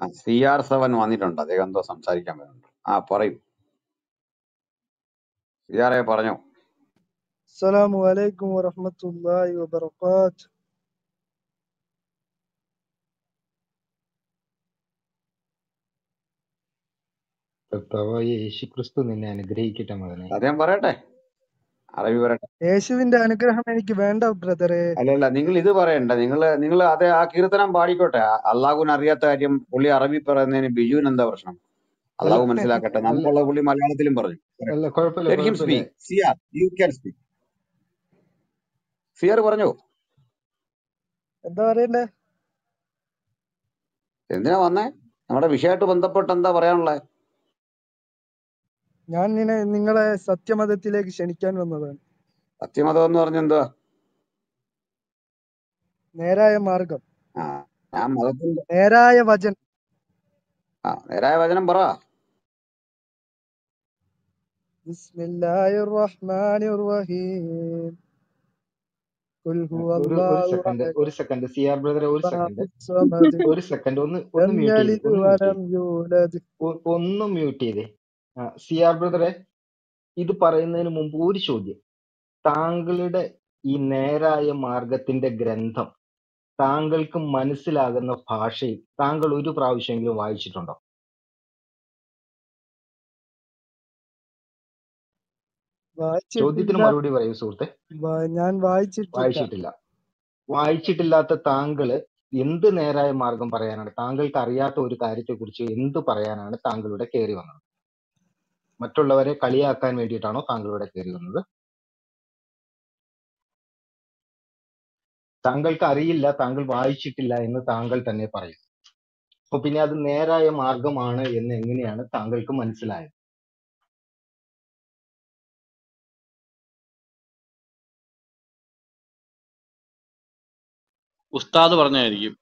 ആ C R seven വന്നിട്ടുണ്ട് അദ്ദേഹം എന്തോ സംസാരിക്കാൻ വരുന്നുണ്ട് ആ പറയൂ സി ആർ എ പറഞ്ഞു السلام عليكم ورحمة الله وبركاته കർത്താവായ യേശുക്രിസ്തു നിന്നെ അനുഗ്രഹിക്കട്ടെ മകനെ അദ്ദേഹം പറയട്ടെ അറബി പറയട്ടെ യേശുവിന്റെ അനുഗ്രഹം എനിക്ക് വേണ്ട ബ്രദറെ അല്ലല്ല നിങ്ങൾ ഇത് പറയണ്ട നിങ്ങൾ നിങ്ങൾ അതേ ആ കീർത്തനം പാടിക്കോട്ടെ ആ അള്ളാഹുവിന് അറിയാത്ത കാര്യം പുള്ളി അറബി പറയുന്നതിന് ബിജുവിന് എന്താ പ്രശ്നം അല്ല അള്ളാഹു മനസ്സിലാക്കട്ടെ അല്ല നമുക്കുള്ള പുള്ളി മലയാളത്തിലും പറഞ്ഞു അല്ല കുഴപ്പമില്ല ലെറ്റ് ഹിം കുഴപ്പമില്ല speak clear you can speak clear പറഞ്ഞു എന്താ പറയണ്ടേ എന്തിനാ വന്നേ നമ്മുടെ വിഷയമായിട്ട് ബന്ധപ്പെട്ട് എന്താ പറയാനുള്ളത് ഞാൻ നിന്നെ നിങ്ങളെ സത്യമതത്തിലേക്ക് ക്ഷണിക്കാൻ വന്നതാണ് സത്യമതം എന്ന് പറഞ്ഞ എന്തുവാ നേരായ മാർഗം ആ ഞാൻ മതത്തിന്റെ നേരായ വചനം ആ നേരായ വചനം പറ ബിസ്മില്ലാഹിർ റഹ്മാനിർ റഹീം ഖുൽ ഒരു ഒരു ഹുവല്ലാഹു സെക്കൻഡ് അഹദ് ഒരു സെക്കൻഡ് സി ആർ ബ്രദറെ ഒരു സെക്കൻഡ് അല്ലാഹുസ് സമദ് ഒരു സെക്കൻഡ് ഒന്ന് ഒന്ന് ലം മ്യൂട്ട് ചെയ്ത് യലിദ് ഒന്ന് മ്യൂട്ട് വലം ചെയ്ത് യൂലദ് ഒന്ന് മ്യൂട്ട് ചെയ്തേ ആ സി ആർ ബ്രദറെ ഇത് പറയുന്നതിന് മുമ്പ് ഒരു ചോദ്യം താങ്കളുടെ ഈ നേരായ മാർഗത്തിന്റെ ഗ്രന്ഥം താങ്കൾക്ക് മനസ്സിലാകുന്ന ഭാഷയിൽ താങ്കൾ ഒരു പ്രാവശ്യമെങ്കിലും വായിച്ചിട്ടുണ്ടോ ചോദ്യത്തിന് വായിച്ചിട്ടില്ല മറുപടി പറയൂ സുഹൃത്തെ വാ- ഞാൻ വായിച്ചിട്ടില്ല വായിച്ചിട്ടില്ല വായിച്ചിട്ടില്ലാത്ത താങ്കള് എന്ത് നേരായ മാർഗം പറയാനാണ് താങ്കൾക്ക് അറിയാത്ത ഒരു കാര്യത്തെക്കുറിച്ച് എന്ത് പറയാനാണ് താങ്കളിവിടെ കയറി വന്നത് മറ്റുള്ളവരെ കളിയാക്കാൻ വേണ്ടിയിട്ടാണോ താങ്കളിവിടെ കയറി വന്നത് താങ്കൾക്ക് അറിയില്ല താങ്കൾ വായിച്ചിട്ടില്ല എന്ന് താങ്കൾ തന്നെ പറയും അപ്പൊ പിന്നെ അത് നേരായ മാർഗമാണ് എന്ന് എങ്ങനെയാണ് താങ്കൾക്ക് മനസ്സിലായത് ഉസ്താദ് പറഞ്ഞായിരിക്കും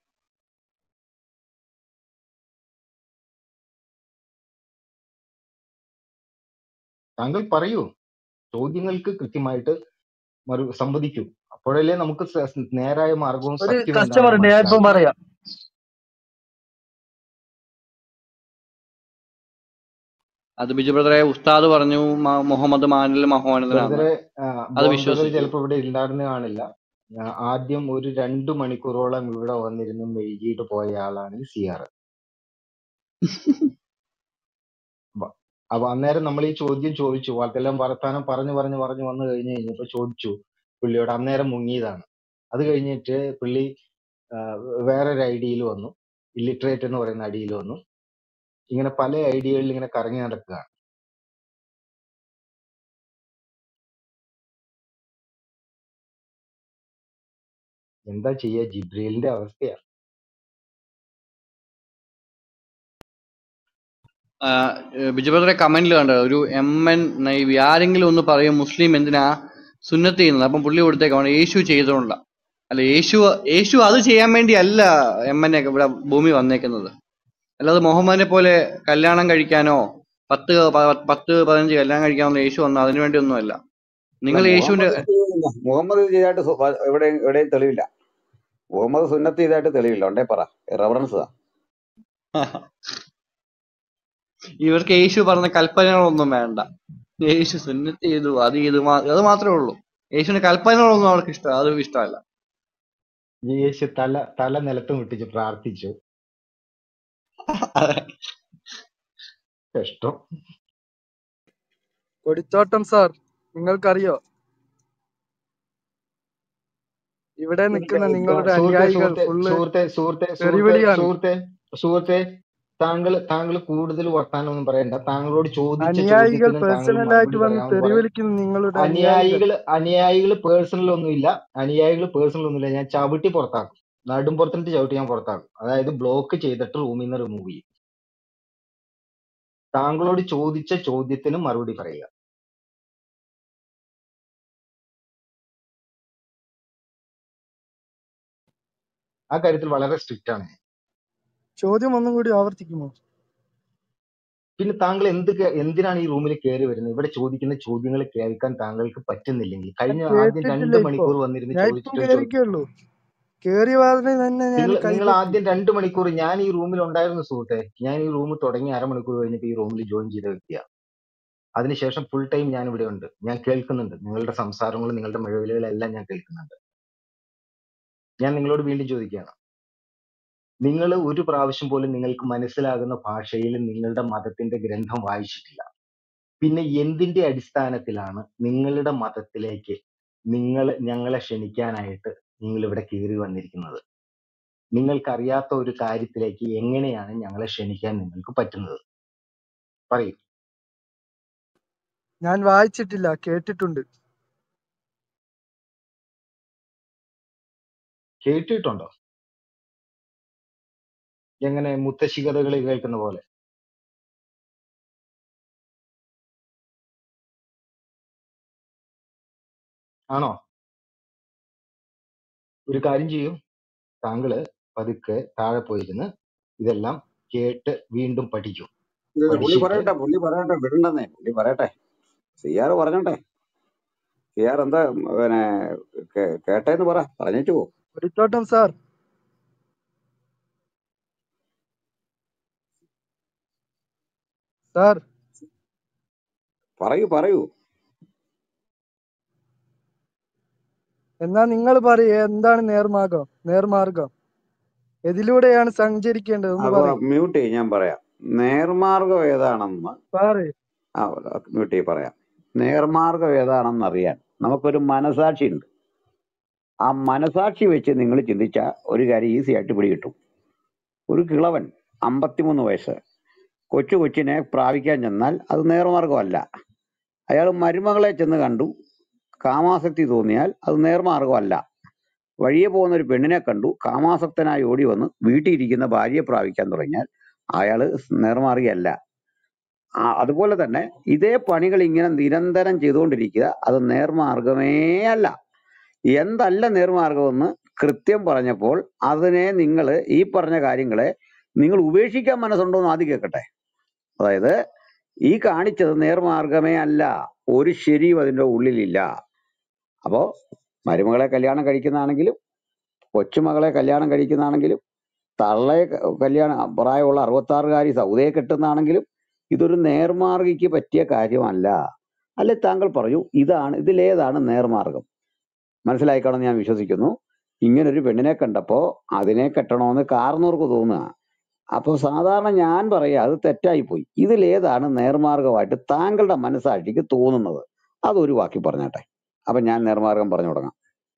താങ്കൾ പറയൂ ചോദ്യങ്ങൾക്ക് കൃത്യമായിട്ട് മറു സംവദിക്കൂ അപ്പോഴല്ലേ നമുക്ക് സ- നേരായ മാർഗവും ഒരു സത്യം കസ്റ്റമർ എന്താണെന്ന് ഉണ്ട് ഞാൻ ഇപ്പം മനസ്സിലാകും പറയാം അത് ബിജു ബ്രദറെ ഉസ്താദ് പറഞ്ഞു മ- മുഹമ്മദ് മാനിൽ മഹോന്നതനാണ് ബ്രദറെ അത് ബോൺ ബ്രദർ വിശ്വസിച്ചു ചിലപ്പോൾ ഇവിടെ ഉണ്ടായിരുന്ന കാണില്ല ഞാൻ ആദ്യം ഒരു രണ്ടു മണിക്കൂറോളം ഇവിടെ വന്നിരുന്ന് മെഴുകിയിട്ട് പോയ ആളാണ് ഈ സി ആർ അപ്പൊ അന്നേരം നമ്മൾ ഈ ചോദ്യം ചോദിച്ചു വാക്കെല്ലാം വർത്താനം പറഞ്ഞു പറഞ്ഞു പറഞ്ഞു വന്നു കഴിഞ്ഞ് കഴിഞ്ഞപ്പോ ചോദിച്ചു പുള്ളിയോട് അന്നേരം മുങ്ങിയതാണ് അത് കഴിഞ്ഞിട്ട് പുള്ളി ആ, വേറൊരു ഐഡിയയിൽ വന്നു ഇല്ലിറ്ററേറ്റ് എന്ന് പറയുന്ന ഐഡിയയിൽ വന്നു ഇങ്ങനെ പല ഐഡിയകളിൽ ഇങ്ങനെ കറങ്ങി നടക്കുകയാണ് എന്താ ചെയ്യാ ജിബ്രീലിന്റെ അവസ്ഥയാ ആ, ഏഹ് ബിജു ബ്രദറെ കമന്റിൽ കണ്ട ഒരു എം എൻ നൈവി ആരെങ്കിലും ഒന്ന് പറയും മുസ്ലിം എന്തിനാ സുന്നത്ത് ചെയ്യുന്നത് അപ്പം പുള്ളി കൊടുത്തേക്കാണ് യേശു ചെയ്തോണ്ട അല്ല യേശു യേശു അത് ചെയ്യാൻ വേണ്ടി അല്ല എം എൻ ഇവിടെ ഭൂമി വന്നേക്കുന്നത് അല്ലാതെ മുഹമ്മദിനെ പോലെ കല്യാണം കഴിക്കാനോ പത്ത് പ- പത്ത് പതിനഞ്ച് കല്യാണം കഴിക്കാനോ യേശു വന്ന അതിനു വേണ്ടി ഒന്നുമല്ല അല്ല നിങ്ങൾ യേശുവിന്റെ മുഹമ്മദ് ചെയ്തില്ല. മുഹമ്മദ് ചെയ്തായിട്ട് സു- വ- എവിടെയും എവിടെയും തെളിവില്ല മുഹമ്മദ് സുന്നത്ത് ചെയ്തായിട്ട് തെളിവില്ല ഉണ്ടേ പറ റെഫറൻസ് ഇവർക്ക് യേശു പറഞ്ഞ കൽപ്പനകളൊന്നും വേണ്ട യേശു സുന്നത്ത് ചെയ്തു അത് ചെയ്തു മാ- അത് മാത്രമേ ഉള്ളൂ യേശുവിന്റെ കൽപ്പനകളൊന്നും അവർക്ക് ഇഷ്ടം അത് ഇഷ്ടമല്ല യേശു തല തല നിലത്ത് മുട്ടിച്ച് പ്രാർത്ഥിച്ചു കഷ്ടം കൊടിത്തോട്ടം സാർ നിങ്ങൾക്കറിയോ ഇവിടെ നിൽക്കുന്ന ആ, നിങ്ങളുടെ സുഹൃത്തെ അനുയായികൾ സുഹൃത്തെ ഫുള്ള് സുഹൃത്തെ സുഹൃത്തെ സുഹൃത്തെ തെറിവിളിയാണ് സുഹൃത്തെ സുഹൃത്തെ താങ്കൾ താങ്കൾ കൂടുതൽ വർത്താനം ഒന്നും പറയണ്ട താങ്കളോട് ചോദിച്ച അനുയായികൾ ചോദ്യത്തിന് താങ്കൾ പേഴ്സണൽ ആയിട്ട് മറുപടി വന്ന് പറയാമെന്ന് പറയാം തെറിവിളിക്കുന്ന നിങ്ങളുടെ അനുയായികൾ അനുയായികൾ അനുയായികൾ പേഴ്സണൽ ഒന്നുമില്ല അനുയായികൾ പേഴ്സണൽ ഒന്നുമില്ല ഞാൻ ചവിട്ടി പുറത്താക്കും നടും പുറത്തിട്ട് ചവിട്ടി ഞാൻ പുറത്താക്കും അതായത് ബ്ലോക്ക് ചെയ്തിട്ട് റൂമിൽ നിന്ന് റിമൂവ് ചെയ്യും താങ്കളോട് ചോദിച്ച ചോദ്യത്തിന് മറുപടി പറയുക ആ കാര്യത്തിൽ വളരെ സ്ട്രിക്റ്റ് ആണ് ചോദ്യം ഒന്നും കൂടി ആവർത്തിക്കുമോ പിന്നെ താങ്കൾ എന്ത് കേ- എന്തിനാണ് ഈ റൂമിൽ കയറി വരുന്നത് ഇവിടെ ചോദിക്കുന്ന ചോദ്യങ്ങൾ കേൾക്കാൻ താങ്കൾക്ക് പറ്റുന്നില്ലെങ്കിൽ ഞാൻ കഴിഞ്ഞ ആദ്യം കേട്ടിട്ടില്ല രണ്ട് ഇപ്പൊ മണിക്കൂർ വന്നിരുന്ന് ഞാൻ ഇപ്പം ചോദിച്ചിട്ട് ചോദിച്ചു കേറിക്കുള്ളൂ കേറിയ വാതിൽ തന്നെ ഞാൻ നിങ്ങൾ നിങ്ങൾ കൈകൊട്ടി ആദ്യം രണ്ട് മണിക്കൂർ ഞാൻ ഈ റൂമിൽ ഉണ്ടായിരുന്നു സുഹൃത്തെ ഞാൻ ഈ റൂം തുടങ്ങി അരമണിക്കൂർ കഴിഞ്ഞപ്പോൾ ഈ റൂമിൽ ജോയിൻ ചെയ്ത വ്യക്തിയാണ് അതിനുശേഷം ഫുൾ ടൈം ഞാൻ ഇവിടെ ഉണ്ട് ഞാൻ കേൾക്കുന്നുണ്ട് നിങ്ങളുടെ സംസാരങ്ങളും നിങ്ങളുടെ മിഴവിലുകളെല്ലാം ഞാൻ കേൾക്കുന്നുണ്ട് ഞാൻ നിങ്ങളോട് വീണ്ടും ചോദിക്കുകയാണ് നിങ്ങൾ ഒരു പ്രാവശ്യം പോലും നിങ്ങൾക്ക് മനസ്സിലാകുന്ന ഭാഷയിൽ നിങ്ങളുടെ മതത്തിന്റെ ഗ്രന്ഥം വായിച്ചിട്ടില്ല പിന്നെ എന്തിന്റെ അടിസ്ഥാനത്തിലാണ് നിങ്ങളുടെ മതത്തിലേക്ക് നിങ്ങൾ ഞങ്ങളെ ക്ഷണിക്കാനായിട്ട് നിങ്ങൾ ഇവിടെ കയറി വന്നിരിക്കുന്നത് നിങ്ങൾക്കറിയാത്ത ഒരു കാര്യത്തിലേക്ക് എങ്ങനെയാണ് ഞങ്ങളെ ക്ഷണിക്കാൻ നിങ്ങൾക്ക് പറ്റുന്നത് പറയൂ ഞാൻ വായിച്ചിട്ടില്ല കേട്ടിട്ടുണ്ട് കേട്ടിട്ടുണ്ടോ എങ്ങനെ മുത്തശ്ശി കഥകൾ കേൾക്കുന്ന പോലെ ആണോ ഒരു കാര്യം ചെയ്യൂ താങ്കള് പതുക്കെ താഴെ പോയിരുന്ന് ഇതെല്ലാം കേട്ട് വീണ്ടും പഠിക്കൂ ഇത് പുള്ളി പഠിച്ചിട്ട് പറയട്ടെ പുള്ളി പറയട്ടെ വിടണ്ടെന്നേ പുള്ളി പറയട്ടെ സിയാർ പറഞ്ഞോട്ടെ സിയാർ എന്താ പിന്നെ കേ- കേട്ടേന്ന് പറ പറഞ്ഞിട്ട് പോ പഠിത്തോട്ടം സാർ സാർ പറയൂ പറയൂ എന്നാ നിങ്ങൾ പറയൂ എന്താണ് നേർമാർഗം നേർമാർഗം എതിലൂടെയാണ് സഞ്ചരിക്കേണ്ടത് ഒന്ന് അപ്പൊ പറയൂ മ്യൂട്ട് ചെയ്യും ഞാൻ പറയാം നേർമാർഗം ഏതാണെന്ന് പറയൂ ആ മ്യൂട്ട് ചെയ്ത് പറയാം നേർമാർഗം ഏതാണെന്ന് അറിയാൻ നമുക്കൊരു മനസാക്ഷി ഉണ്ട് ആ മനസാക്ഷി വെച്ച് നിങ്ങൾ ചിന്തിച്ച ഒരു കാര്യം ഈസി ആയിട്ട് പിടികിട്ടും ഒരു കിളവൻ അമ്പത്തിമൂന്ന് വയസ്സ് കൊച്ചു കൊച്ചിനെ പ്രാപിക്കാൻ ചെന്നാൽ അത് നേർമാർഗമല്ല അയാൾ മരുമകളെ ചെന്ന് കണ്ടു കാമാസക്തി തോന്നിയാൽ അത് നേർമാർഗമല്ല വഴിയെ പോകുന്ന ഒരു പെണ്ണിനെ കണ്ടു കാമാസക്തനായി ഓടി വന്ന് വീട്ടിൽ ഇരിക്കുന്ന ഭാര്യയെ പ്രാപിക്കാൻ തുടങ്ങിയാൽ അയാള് നേർമാർഗിയല്ല ആ, അതുപോലെ തന്നെ ഇതേ പണികൾ ഇങ്ങനെ നിരന്തരം ചെയ്തുകൊണ്ടിരിക്കുക അത് നേർമാർഗമേ അല്ല എന്തല്ല നേർമാർഗമെന്ന് കൃത്യം പറഞ്ഞപ്പോൾ അതിനെ നിങ്ങൾ ഈ പറഞ്ഞ കാര്യങ്ങളെ നിങ്ങൾ ഉപേക്ഷിക്കാൻ മനസ്സുണ്ടോ എന്ന് ആദ്യം കേൾക്കട്ടെ അതായത് ഈ കാണിച്ചത് നേർമാർഗമേ അല്ല ഒരു ശരിയും അതിന്റെ ഉള്ളിലില്ല അപ്പോ മരുമകളെ കല്യാണം കഴിക്കുന്നതാണെങ്കിലും കൊച്ചുമകളെ കല്യാണം കഴിക്കുന്നതാണെങ്കിലും തള്ളയെ ക- കല്യാണം പ്രായമുള്ള അറുപത്താറുകാരി സൗദയെ കെട്ടുന്നതാണെങ്കിലും ഇതൊരു നേർമാർഗിക്ക് പറ്റിയ കാര്യമല്ല അല്ലെ താങ്കൾ പറയൂ ഇതാണ് ഇതിലേതാണ് നേർമാർഗം മനസ്സിലായിക്കാണെന്ന് ഞാൻ വിശ്വസിക്കുന്നു ഇങ്ങനൊരു പെണ്ണിനെ കണ്ടപ്പോ അതിനെ കെട്ടണമെന്ന് കാർന്നോർക്ക് തോന്നുക അപ്പൊ സാധാരണ ഞാൻ പറയാ അത് തെറ്റായി പോയി ഇതിലേതാണ് നേർമാർഗമായിട്ട് താങ്കളുടെ മനസാക്ഷിക്ക് തോന്നുന്നത് അതൊരു വാക്കി പറഞ്ഞാട്ടെ അപ്പൊ ഞാൻ നേർമാർഗം പറഞ്ഞു തുടങ്ങാം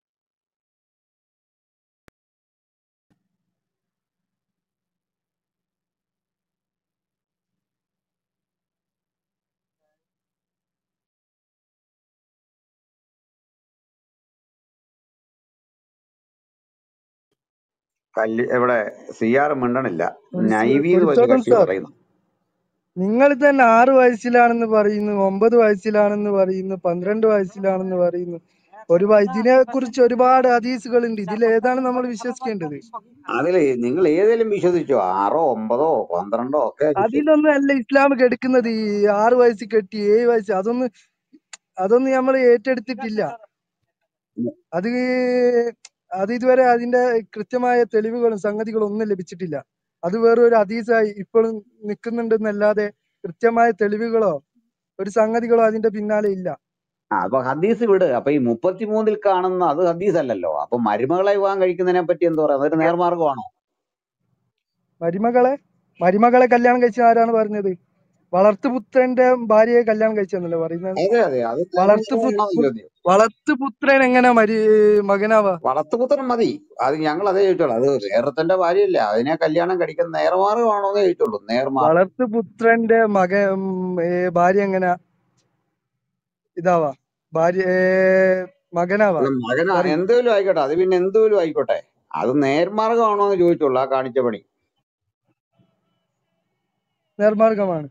കല്ല് ഇവിടെ സി ആർ മിണ്ടണില്ല നൈവി എന്ന് വലിയ പഠിത്തോട്ടം കക്ഷി സാർ പറയുന്നു നിങ്ങൾ തന്നെ ആറ് വയസ്സിലാണെന്ന് പറയുന്നു ഒമ്പത് വയസ്സിലാണെന്ന് പറയുന്നു പന്ത്രണ്ട് വയസ്സിലാണെന്ന് പറയുന്നു ഒരു ഇതിനെ കുറിച്ച് ഒരുപാട് ഹദീസുകൾ ഉണ്ട് ഇതിൽ ഏതാണ് നമ്മൾ വിശ്വസിക്കേണ്ടത് അതില് നിങ്ങൾ ഏതെങ്കിലും വിശ്വസിച്ചോ ആറോ ഒമ്പതോ പന്ത്രണ്ടോ ഒക്കെ വിശ്വസിച്ചു അതിലൊന്നും അല്ല ഇസ്ലാം കെടുക്കുന്നത് ഈ ആറ് വയസ്സിൽ കെട്ടി ഏഴ് വയസ്സ് അതൊന്നും അതൊന്നും നമ്മൾ ഏറ്റെടുത്തിട്ടില്ല അത് അത് ഇതുവരെ അതിന്റെ കൃത്യമായ തെളിവുകളും സംഗതികളും ഒന്നും ലഭിച്ചിട്ടില്ല അത് വേറെ ഒരു ഹദീസായി ഇപ്പോഴും നിൽക്കുന്നുണ്ടെന്നല്ലാതെ കൃത്യമായ തെളിവുകളോ ഒരു സംഗതികളോ അതിന്റെ പിന്നാലെ ഇല്ല ആ അപ്പൊ ഹദീസ് വിട് അപ്പൊ ഈ മുപ്പത്തിമൂന്നിൽ കാണുന്ന അത് ഹദീസ് അല്ലല്ലോ അപ്പൊ മരുമകളെ വിവാഹം കഴിക്കുന്നതിനെ പറ്റി എന്താ പറയാ അതൊരു നേർമാർഗമാണോ മരുമകളെ മരുമകളെ കല്യാണം കഴിച്ച ആരാണ് പറഞ്ഞത് വളർത്തുപുത്രന്റെ ഭാര്യയെ കല്യാണം കഴിച്ചെന്നല്ലേ പറയുന്നത് അതെ അതെ അത് വളർത്തുപു നേർമാർഗമാണോ ചോദ്യം വളർത്തുപുത്രൻ എങ്ങനെ മരി മകനാവാ വളർത്തുപുത്രൻ മതി അത് ഞങ്ങൾ അതേ ചോദിച്ചോളൂ അത് വേറത്തിന്റെ ഭാര്യയല്ല അതിനെ കല്യാണം കഴിക്കുന്ന നേർമാർഗമാണോ എന്ന് ചോദിച്ചുള്ളൂ നേർമാർഗം വളർത്തുപുത്രന്റെ മക ഉം, ഏ, ഭാര്യ എങ്ങനെ ഇതാവാ ഭാര്യ ഏ, മകനാവാ അല്ല മകന പറയൂ എന്തേലും ആയിക്കോട്ടെ അത് പിന്നെ എന്തേലും ആയിക്കോട്ടെ അത് നേർമാർഗമാണോ എന്ന് ചോദിച്ചുള്ളൂ ആ കാണിച്ച പണി നേർമാർഗമാണ്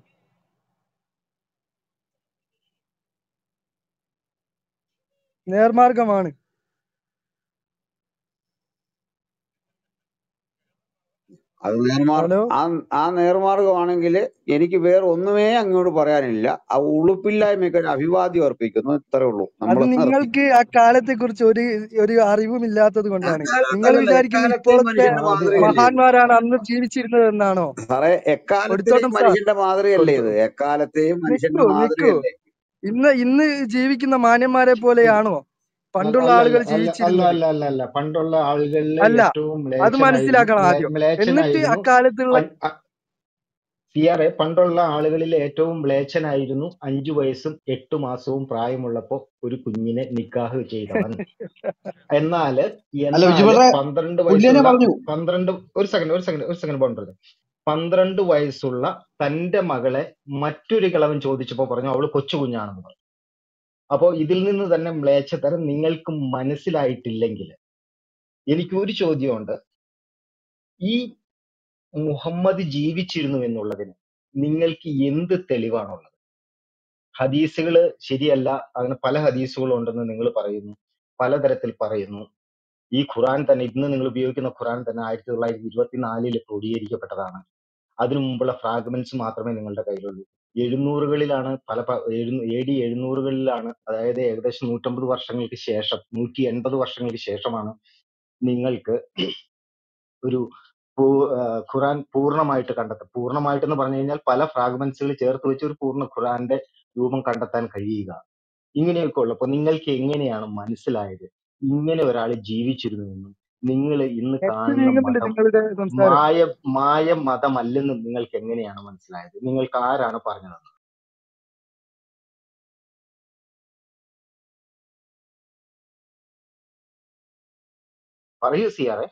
നേർമാർഗമാണ് അത് നേർമാർ ഹലോ ആ ആ നേർമാർഗമാണെങ്കിൽ എനിക്ക് വേറെ ഒന്നുമേ അങ്ങോട്ട് പറയാനില്ല ആ ഉളുപ്പില്ലായ്മയ്ക്ക് ഒരു അഭിവാദ്യം അർപ്പിക്കുന്നു ഇത്രേ ഉള്ളൂ അത് നമ്മൾ നിർത്തി നിങ്ങൾക്ക് ആ കാലത്തെ കുറിച്ച് ഒരു ഒരു അറിവും ഇല്ലാത്തത് കൊണ്ടാണ് നിങ്ങൾ അക്കാലത്തല്ലല്ല വിചാരിക്കുന്ന എക്കാലത്തെയും ഇപ്പോഴത്തെ മനുഷ്യന്റെ അത് മാതൃകയല്ലേ ഇത് മഹാന്മാരാണ് അന്ന് ജീവിച്ചിരുന്നത് എന്നാണോ സാറേ എക്കാലത്തെയും കൊടുത്തോട്ടം സാർ മനുഷ്യന്റെ മാതൃകയല്ലേ കൊടുത്തു ഇത് എക്കാലത്തെയും മനുഷ്യന്റെ നിക്കൂ നിക്കൂ മാതൃകയല്ലേ ഇന്ന് ഇന്ന് ജീവിക്കുന്ന മാന്യന്മാരെ പോലെയാണോ അല്ല പണ്ടുള്ള അല്ല ആളുകൾ അല്ല അല്ല അല്ല ജീവിച്ചിരുന്നത് അല്ല അല്ല അല്ല പണ്ടുള്ള ആളുകളിലെ അല്ല ഏറ്റവും അത് മ്ലേച്ഛനായിരുന്നു മനസ്സിലാക്കണം മ്ലേ- ആദ്യം എന്നിട്ട് മ്ലേച്ഛനായിരുന്നു അക്കാലത്തുള്ള അ- അ- സിയാറെ പണ്ടുള്ള ആളുകളിലെ ഏറ്റവും മ്ലേച്ഛനായിരുന്നു അഞ്ചു വയസ്സും എട്ടു മാസവും പ്രായമുള്ളപ്പോ ഒരു കുഞ്ഞിനെ നിക്കാഹ് ചെയ്തവൻ എന്നാല് അല്ല വിജു എന്നാല് ബ്രദറെ പന്ത്രണ്ട് പുള്ളി തന്നെ വയസ്സുള്ള പറഞ്ഞു പന്ത്രണ്ട് ഒരു സെക്കൻഡ് ഒരു സെക്കൻഡ് ഒരു സെക്കൻഡ് പോകണ്ടത് പന്ത്രണ്ട് വയസ്സുള്ള തന്റെ മകളെ മറ്റൊരു കിളവൻ ചോദിച്ചപ്പോ പറഞ്ഞു അവള് കൊച്ചു കുഞ്ഞാണെന്ന് പറഞ്ഞു അപ്പോ ഇതിൽ നിന്ന് തന്നെ മ്ലേച്ഛതരം നിങ്ങൾക്ക് മനസ്സിലായിട്ടില്ലെങ്കിൽ എനിക്ക് ഒരു ചോദ്യമുണ്ട് ഈ മുഹമ്മദ് ജീവിച്ചിരുന്നു എന്നുള്ളതിന് നിങ്ങൾക്ക് എന്ത് തെളിവാണുള്ളത് ഹദീസുകൾ ശരിയല്ല അങ്ങനെ പല ഹദീസുകളും ഉണ്ടെന്ന് നിങ്ങൾ പറയുന്നു പലതരത്തിൽ പറയുന്നു ഈ ഖുറാൻ തന്നെ ഇന്ന് നിങ്ങൾ ഉപയോഗിക്കുന്ന ഖുറാൻ തന്നെ ആയിരത്തി തൊള്ളായിരത്തി ഇരുപത്തിനാലില് ക്രോഡീകരിക്കപ്പെട്ടതാണ് അതിനു മുമ്പുള്ള ഫ്രാഗ്മെന്റ്സ് മാത്രമേ നിങ്ങളുടെ കയ്യിലുള്ളൂ എഴുന്നൂറുകളിലാണ് പല എ ഡി എഴുന്നൂറുകളിലാണ് അതായത് ഏകദേശം നൂറ്റമ്പത് വർഷങ്ങൾക്ക് ശേഷം നൂറ്റി എൺപത് വർഷങ്ങൾക്ക് ശേഷമാണ് നിങ്ങൾക്ക് ഒരു പൂ- ആ, ഖുറാൻ പൂർണ്ണമായിട്ട് കണ്ടെത്തും പൂർണ്ണമായിട്ടെന്ന് പറഞ്ഞു കഴിഞ്ഞാൽ പല ഫ്രാഗ്മെന്റ്സുകൾ ചേർത്ത് വെച്ച് ഒരു പൂർണ്ണ ഖുറാന്റെ രൂപം കണ്ടെത്താൻ കഴിയുക ഇങ്ങനെയൊക്കെ ഉള്ളപ്പോൾ നിങ്ങൾക്ക് എങ്ങനെയാണ് മനസ്സിലായത് ഇങ്ങനെ ഒരാൾ ജീവിച്ചിരുന്നുവെന്നും നിങ്ങൾ ഇന്ന് നെറ്റ് കാണുന്ന നീങ്ങുന്നുണ്ട് മതം നിങ്ങളുടെ സംസാരം മായ മായ മതമല്ലെന്നും നിങ്ങൾക്ക് എങ്ങനെയാണ് മനസ്സിലായത് നിങ്ങൾക്ക് ആരാണ് പറഞ്ഞത് പറയൂ സിയാറെ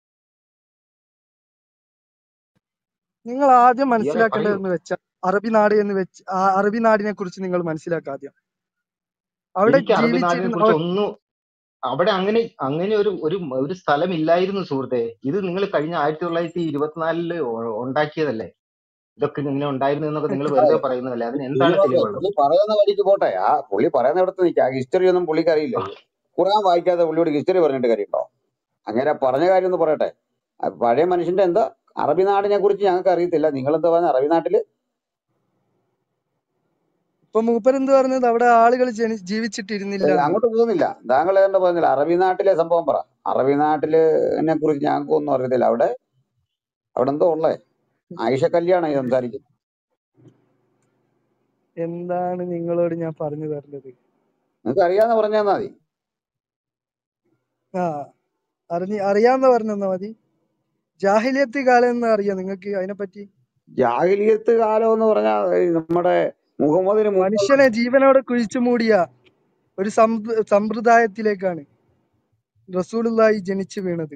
നിങ്ങൾ ആദ്യം സിയാറെ പറയൂ മനസ്സിലാക്കേണ്ടതെന്ന് വെച്ചാൽ അറബി നാട് എന്ന് വെച്ച് ആ അറബി നാടിനെ കുറിച്ച് നിങ്ങൾ മനസ്സിലാക്കുക ആദ്യം അവിടെ എനിക്ക് അറബി നാടിനെ ജീവിച്ചിരുന്ന കുറിച്ച് അവ- ഒന്നും അവിടെ അങ്ങനെ അങ്ങനെ ഒരു ഒരു ഒരു സ്ഥലം ഇല്ലായിരുന്നു സുഹൃത്തെ ഇത് നിങ്ങൾ കഴിഞ്ഞ ആയിരത്തി തൊള്ളായിരത്തി ഇരുപത്തിനാലില് ഉ- ഉണ്ടാക്കിയതല്ലേ ഇതൊക്കെ ഇങ്ങനെ ഉണ്ടായിരുന്നു എന്നൊക്കെ നിങ്ങൾ വെറുതെ പറയുന്നതല്ലേ അതിന് എന്താണ് പുള്ളി തെളിവുള്ളത് പുള്ളി പറയുന്ന വഴിക്ക് പോട്ടെ ആ പുള്ളി പറയുന്ന ഇടത്ത് നിൽക്കുക ഹിസ്റ്ററി ഒന്നും പുള്ളിക്ക് അറിയില്ല ഖുറാൻ വായിക്കാതെ പുള്ളിയോട് ഹിസ്റ്ററി പറഞ്ഞിട്ട് കാര്യമുണ്ടോ അങ്ങനെ പറഞ്ഞ കാര്യം ഒന്ന് പറയട്ടെ ആ പഴയ മനുഷ്യന്റെ എന്താ അറബി നാടിനെ കുറിച്ച് ഞങ്ങൾക്ക് അറിയത്തില്ല നിങ്ങൾ എന്താ പറഞ്ഞ അറബി നാട്ടില് ഇപ്പൊ മൂപ്പരെന്ത് പറഞ്ഞത് അവിടെ ആളുകൾ ജനി ഏ, ജീവിച്ചിട്ടിരുന്നില്ല എന്ന് അങ്ങോട്ട് പോകുന്നില്ല താങ്കൾ എന്താ പറഞ്ഞില്ല അറബി നാട്ടിലെ സംഭവം പറ അറബി നാട്ടില് എന്നെ കുറിച്ച് ഞങ്ങൾക്ക് ഒന്നും അറിയത്തില്ല അവിടെ അവിടെ എന്തോ ഉള്ളേ ആയിഷ കല്യാണം ഈ സംസാരിക്കുന്നത് എന്താണ് നിങ്ങളോട് ഞാൻ പറഞ്ഞു തരുന്നത് നിങ്ങൾക്ക് അറിയാന്ന് പറഞ്ഞാൽ മതി ആ അറിഞ്ഞ് അറിയാന്ന് പറഞ്ഞാ മതി ജാഹിലിയത്ത് കാലം എന്ന് അറിയാം നിങ്ങൾക്ക് അതിനെപ്പറ്റി ജാഹിലിയത്ത് കാലം എന്ന് പറഞ്ഞാൽ നമ്മുടെ മുഹമ്മദിന് മുമ്പ് മനുഷ്യനെ ജീവനോടെ കുഴിച്ചു മൂടിയ ഒരു സമ്പ്ര സമ്പ്രദായത്തിലേക്കാണ് റസൂലുള്ളാഹി ജനിച്ചു വീണത്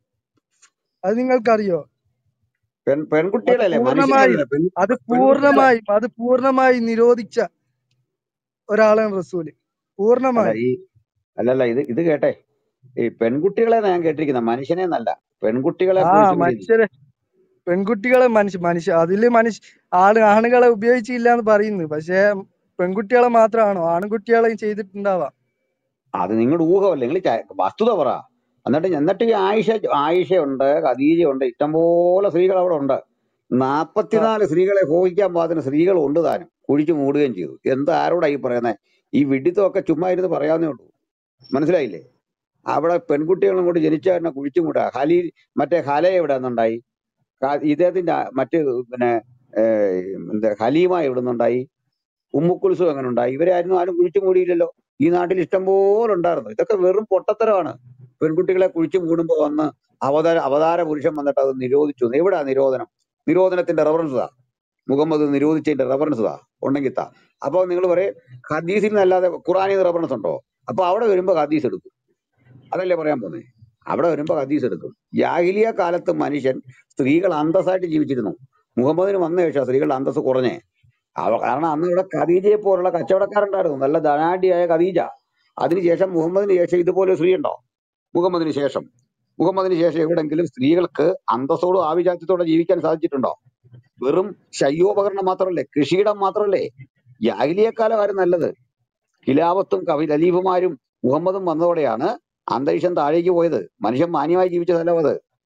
അത് നിങ്ങൾക്കറിയോ പെൺ അത് പെൺകുട്ടികളല്ലേ പൂർണ്ണമായും മനുഷ്യരല്ലേ പെൺ അത് പെൺകുട്ടികളെ പൂർണ്ണമായും അത് പൂർണ്ണമായി നിരോധിച്ച ഒരാളാണ് റസൂല് അല്ല പൂർണ്ണമായും ഈ അല്ലല്ല ഇത് ഇത് കേട്ടെ ഈ പെൺകുട്ടികളെ ഞാൻ കേട്ടിരിക്കുന്ന മനുഷ്യനെ എന്നല്ല പെൺകുട്ടികളെ ആ കുഴിച്ചു മൂടി മനുഷ്യരെ പെൺകുട്ടികളെ മനുഷ്യ മനുഷ്യ അതില് മനുഷ്യ ആണ് ആണുങ്ങളെ ഉപയോഗിച്ചില്ല എന്ന് പറയുന്നു പക്ഷെ പെൺകുട്ടികളെ മാത്രമാണോ ആൺകുട്ടികളെയും ചെയ്തിട്ടുണ്ടാവാം അത് നിങ്ങളുടെ ഊഹമല്ലേ നിങ്ങൾ വസ്തുത പറ എന്നിട്ട് എന്നിട്ട് ഈ ആയിഷ ആയിഷയുണ്ട് ഖദീജയുണ്ട് ഇഷ്ടംപോലെ സ്ത്രീകൾ അവിടെ ഉണ്ട് ആ നാപ്പത്തിനാല് സ്ത്രീകളെ ഭോഗിക്കാൻ പാകത്തിന് സ്ത്രീകൾ ഉണ്ട് താനും കുഴിച്ചു മൂടുകയും ചെയ്തു എന്ത് ആരോടാ ഈ പറയുന്നത് ഈ വിഡിത്തമൊക്കെ ചുമ്മാ ഇരുന്ന് പറയാന്നേ ഉള്ളൂ മനസ്സിലായില്ലേ അവിടെ പെൺകുട്ടികളും കൂടി ജനിച്ച തന്നെ കുഴിച്ചു മൂടുക ഹലി മറ്റേ ഹല എവിടെ നിന്നുണ്ടായി ക- ഇദ്ദേഹത്തിന്റെ ആ മറ്റ് പിന്നെ ഏഹ്, എന്താ ഹലീമ എവിടെ നിന്നുണ്ടായി ഉമ്മുക്കുൽസും എങ്ങനെ ഉണ്ടായി ഇവരെ ആയിരുന്നു ആരും കുഴിച്ചു മൂടിയില്ലല്ലോ ഈ നാട്ടിൽ ഇഷ്ടം പോലെ ഉണ്ടായിരുന്നു ഇതൊക്കെ വെറും പൊട്ടത്തരമാണ് പെൺകുട്ടികളെ കുഴിച്ചു മൂടുമ്പോ വന്ന് അവതാര അവതാര പുരുഷൻ വന്നിട്ട് അത് നിരോധിച്ചു എവിടാ നിരോധനം നിരോധനത്തിന്റെ റെഫറൻസ് താ മുഹമ്മദ് നിരോധിച്ചതിന്റെ റെഫറൻസ് താ ഉണ്ടെങ്കിൽ താ അപ്പൊ നിങ്ങൾ പറയും ഹദീസിൽ നിന്നല്ലാതെ ഖുറാനിൽ നിന്ന് റെഫറൻസ് ഉണ്ടോ അപ്പൊ അവിടെ വരുമ്പോ ഹദീസ് എടുക്കും അതല്ലേ പറയാൻ പോകുന്നത് അവിടെ വരുമ്പോ ഹദീസ് എടുക്കും ജാഹിലിയ കാലത്ത് മനുഷ്യൻ സ്ത്രീകൾ അന്തസ്സായിട്ട് ജീവിച്ചിരുന്നു മുഹമ്മദിന് വന്ന ശേഷം സ്ത്രീകളുടെ അന്തസ്സ് കുറഞ്ഞേ അവ കാരണം അന്ന് ഇവിടെ ഖദീജയെ പോലുള്ള കച്ചവടക്കാരുണ്ടായിരുന്നു നല്ല ധനാഢ്യയായ ഖദീജ അതിനുശേഷം മുഹമ്മദിന് ശേഷം ഇതുപോലെ ഒരു സ്ത്രീ ഉണ്ടോ മുഹമ്മദിന് ശേഷം മുഹമ്മദിന് ശേഷം എവിടെങ്കിലും സ്ത്രീകൾക്ക് അന്തസ്സോടും ആഭിജാത്യത്തോടെ ജീവിക്കാൻ സാധിച്ചിട്ടുണ്ടോ വെറും ശയ്യോപകരണം മാത്രമല്ലേ കൃഷിയിടം മാത്രമല്ലേ ജാഹിലിയക്കാലമായിരുന്നു നല്ലത് ഖിലാഫത്തും കവി ഖലീഫുമാരും മുഹമ്മദും വന്നതോടെയാണ് അന്തരീക്ഷം താഴേക്ക് പോയത് മനുഷ്യൻ മാന്യമായി ജീവിച്ച സ്ഥലം അത്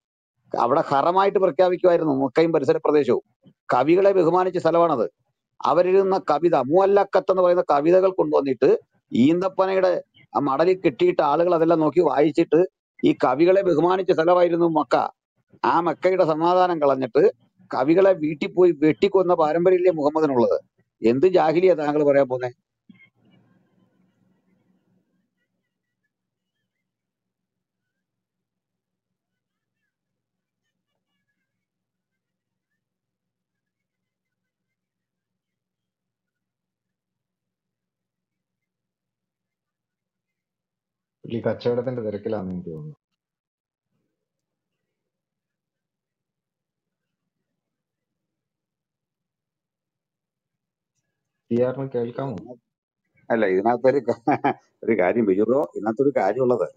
അവിടെ ഹറമായിട്ട് പ്രഖ്യാപിക്കുമായിരുന്നു മക്കയും പരിസര പ്രദേശവും കവികളെ ബഹുമാനിച്ച സ്ഥലമാണത് അവരെഴുതുന്ന കവിത മുവല്ലക്കത്ത് എന്ന് പറയുന്ന കവിതകൾ കൊണ്ടുവന്നിട്ട് ഈന്തപ്പനയുടെ ആ മടലിൽ കെട്ടിയിട്ട് ആളുകൾ അതെല്ലാം നോക്കി വായിച്ചിട്ട് ഈ കവികളെ ബഹുമാനിച്ച സ്ഥലമായിരുന്നു മക്ക ആ മക്കയുടെ സമാധാനം കളഞ്ഞിട്ട് കവികളെ വീട്ടിൽ പോയി വെട്ടിക്കൊന്ന പാരമ്പര്യമില്ലേ മുഹമ്മദിനുള്ളത് എന്ത് ജാഹിലിയാ താങ്കൾ പറയാൻ പോകുന്നത് പുള്ളി കച്ചവടത്തിന്റെ തിരക്കിലാണെന്ന് എനിക്ക് തോന്നുന്നു സിയാറിന് കേൾക്കാമോ അല്ല ഇതിനകത്തൊരു ക- ഒരു കാര്യം ബിജുറോ ഇതിനകത്തൊരു കാര്യമുള്ളത്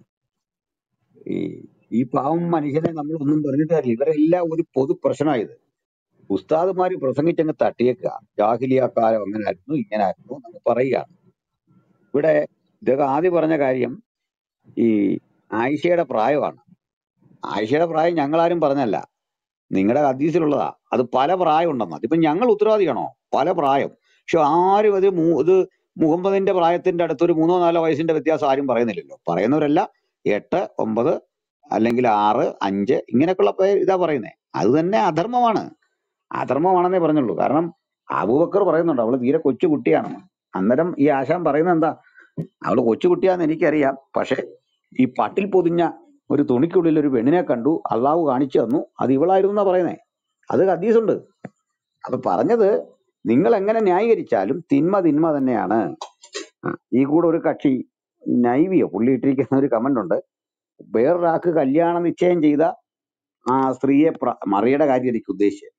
ഈ ഈ പാവം മനുഷ്യനെ നമ്മൾ ഒന്നും പറഞ്ഞിട്ട് കാര്യമില്ല ഇവരെല്ലാം ഒരു പൊതു പ്രശ്നമായത് ഉസ്താദുമാര് പ്രസംഗിച്ചങ്ങ് തട്ടിയേക്കുക ജാഹിലിയ കാലം അങ്ങനെ ആയിരുന്നു ഇങ്ങനെ ആയിരുന്നു എന്ന് പറയുകയാണ് ഇവിടെ ഇതൊക്കെ ആദ്യം പറഞ്ഞ കാര്യം ഈ ആയിഷയുടെ പ്രായമാണ് ആയിഷയുടെ പ്രായം ഞങ്ങളാരും പറഞ്ഞല്ല നിങ്ങളുടെ ഹദീസിലുള്ളതാ അത് പല പ്രായം ഉണ്ടെന്ന് അതിപ്പോ ഞങ്ങൾ ഉത്തരവാദിയാണോ പല പ്രായം പക്ഷെ ആരും അത് മൂ- ഇത് മുഹമ്മദിന്റെ പ്രായത്തിന്റെ അടുത്ത് ഒരു മൂന്നോ നാലോ വയസ്സിന്റെ വ്യത്യാസം ആരും പറയുന്നില്ലല്ലോ പറയുന്നവരല്ല എട്ട് ഒമ്പത് അല്ലെങ്കിൽ ആറ് അഞ്ച് ഇങ്ങനെയൊക്കെയുള്ള പേര് ഇതാ പറയുന്നേ അത് തന്നെ അധർമ്മമാണ് അധർമ്മമാണെന്നേ പറഞ്ഞുള്ളൂ കാരണം അബൂബക്കർ പറയുന്നുണ്ട് അവള് തീരെ കൊച്ചു കുട്ടിയാണെന്ന് അന്നേരം ഈ ആശാൻ പറയുന്നത് എന്താ അവള് കൊച്ചു കുട്ടിയാന്ന് എനിക്കറിയാം പക്ഷെ ഈ പട്ടിൽ പൊതിഞ്ഞ ഒരു തുണിക്കുള്ളിൽ ഒരു പെണ്ണിനെ കണ്ടു അള്ളാഹു കാണിച്ചു തന്നു അത് ഇവളായിരുന്നു എന്നാ പറയുന്നേ അത് ഹദീസുണ്ട് അപ്പൊ പറഞ്ഞത് നിങ്ങൾ എങ്ങനെ ന്യായീകരിച്ചാലും തിന്മ തിന്മ തന്നെയാണ് ആ, ഈ കൂടെ ഒരു കക്ഷി നൈവിയോ പുള്ളി ഇട്ടിരിക്കുന്ന ഒരു കമന്റ് ഉണ്ട് വേറൊരാൾക്ക് കല്യാണ നിശ്ചയം ചെയ്ത ആ സ്ത്രീയെ പ്ര- മറിയുടെ കാര്യമായിരിക്കും ഉദ്ദേശിച്ചത്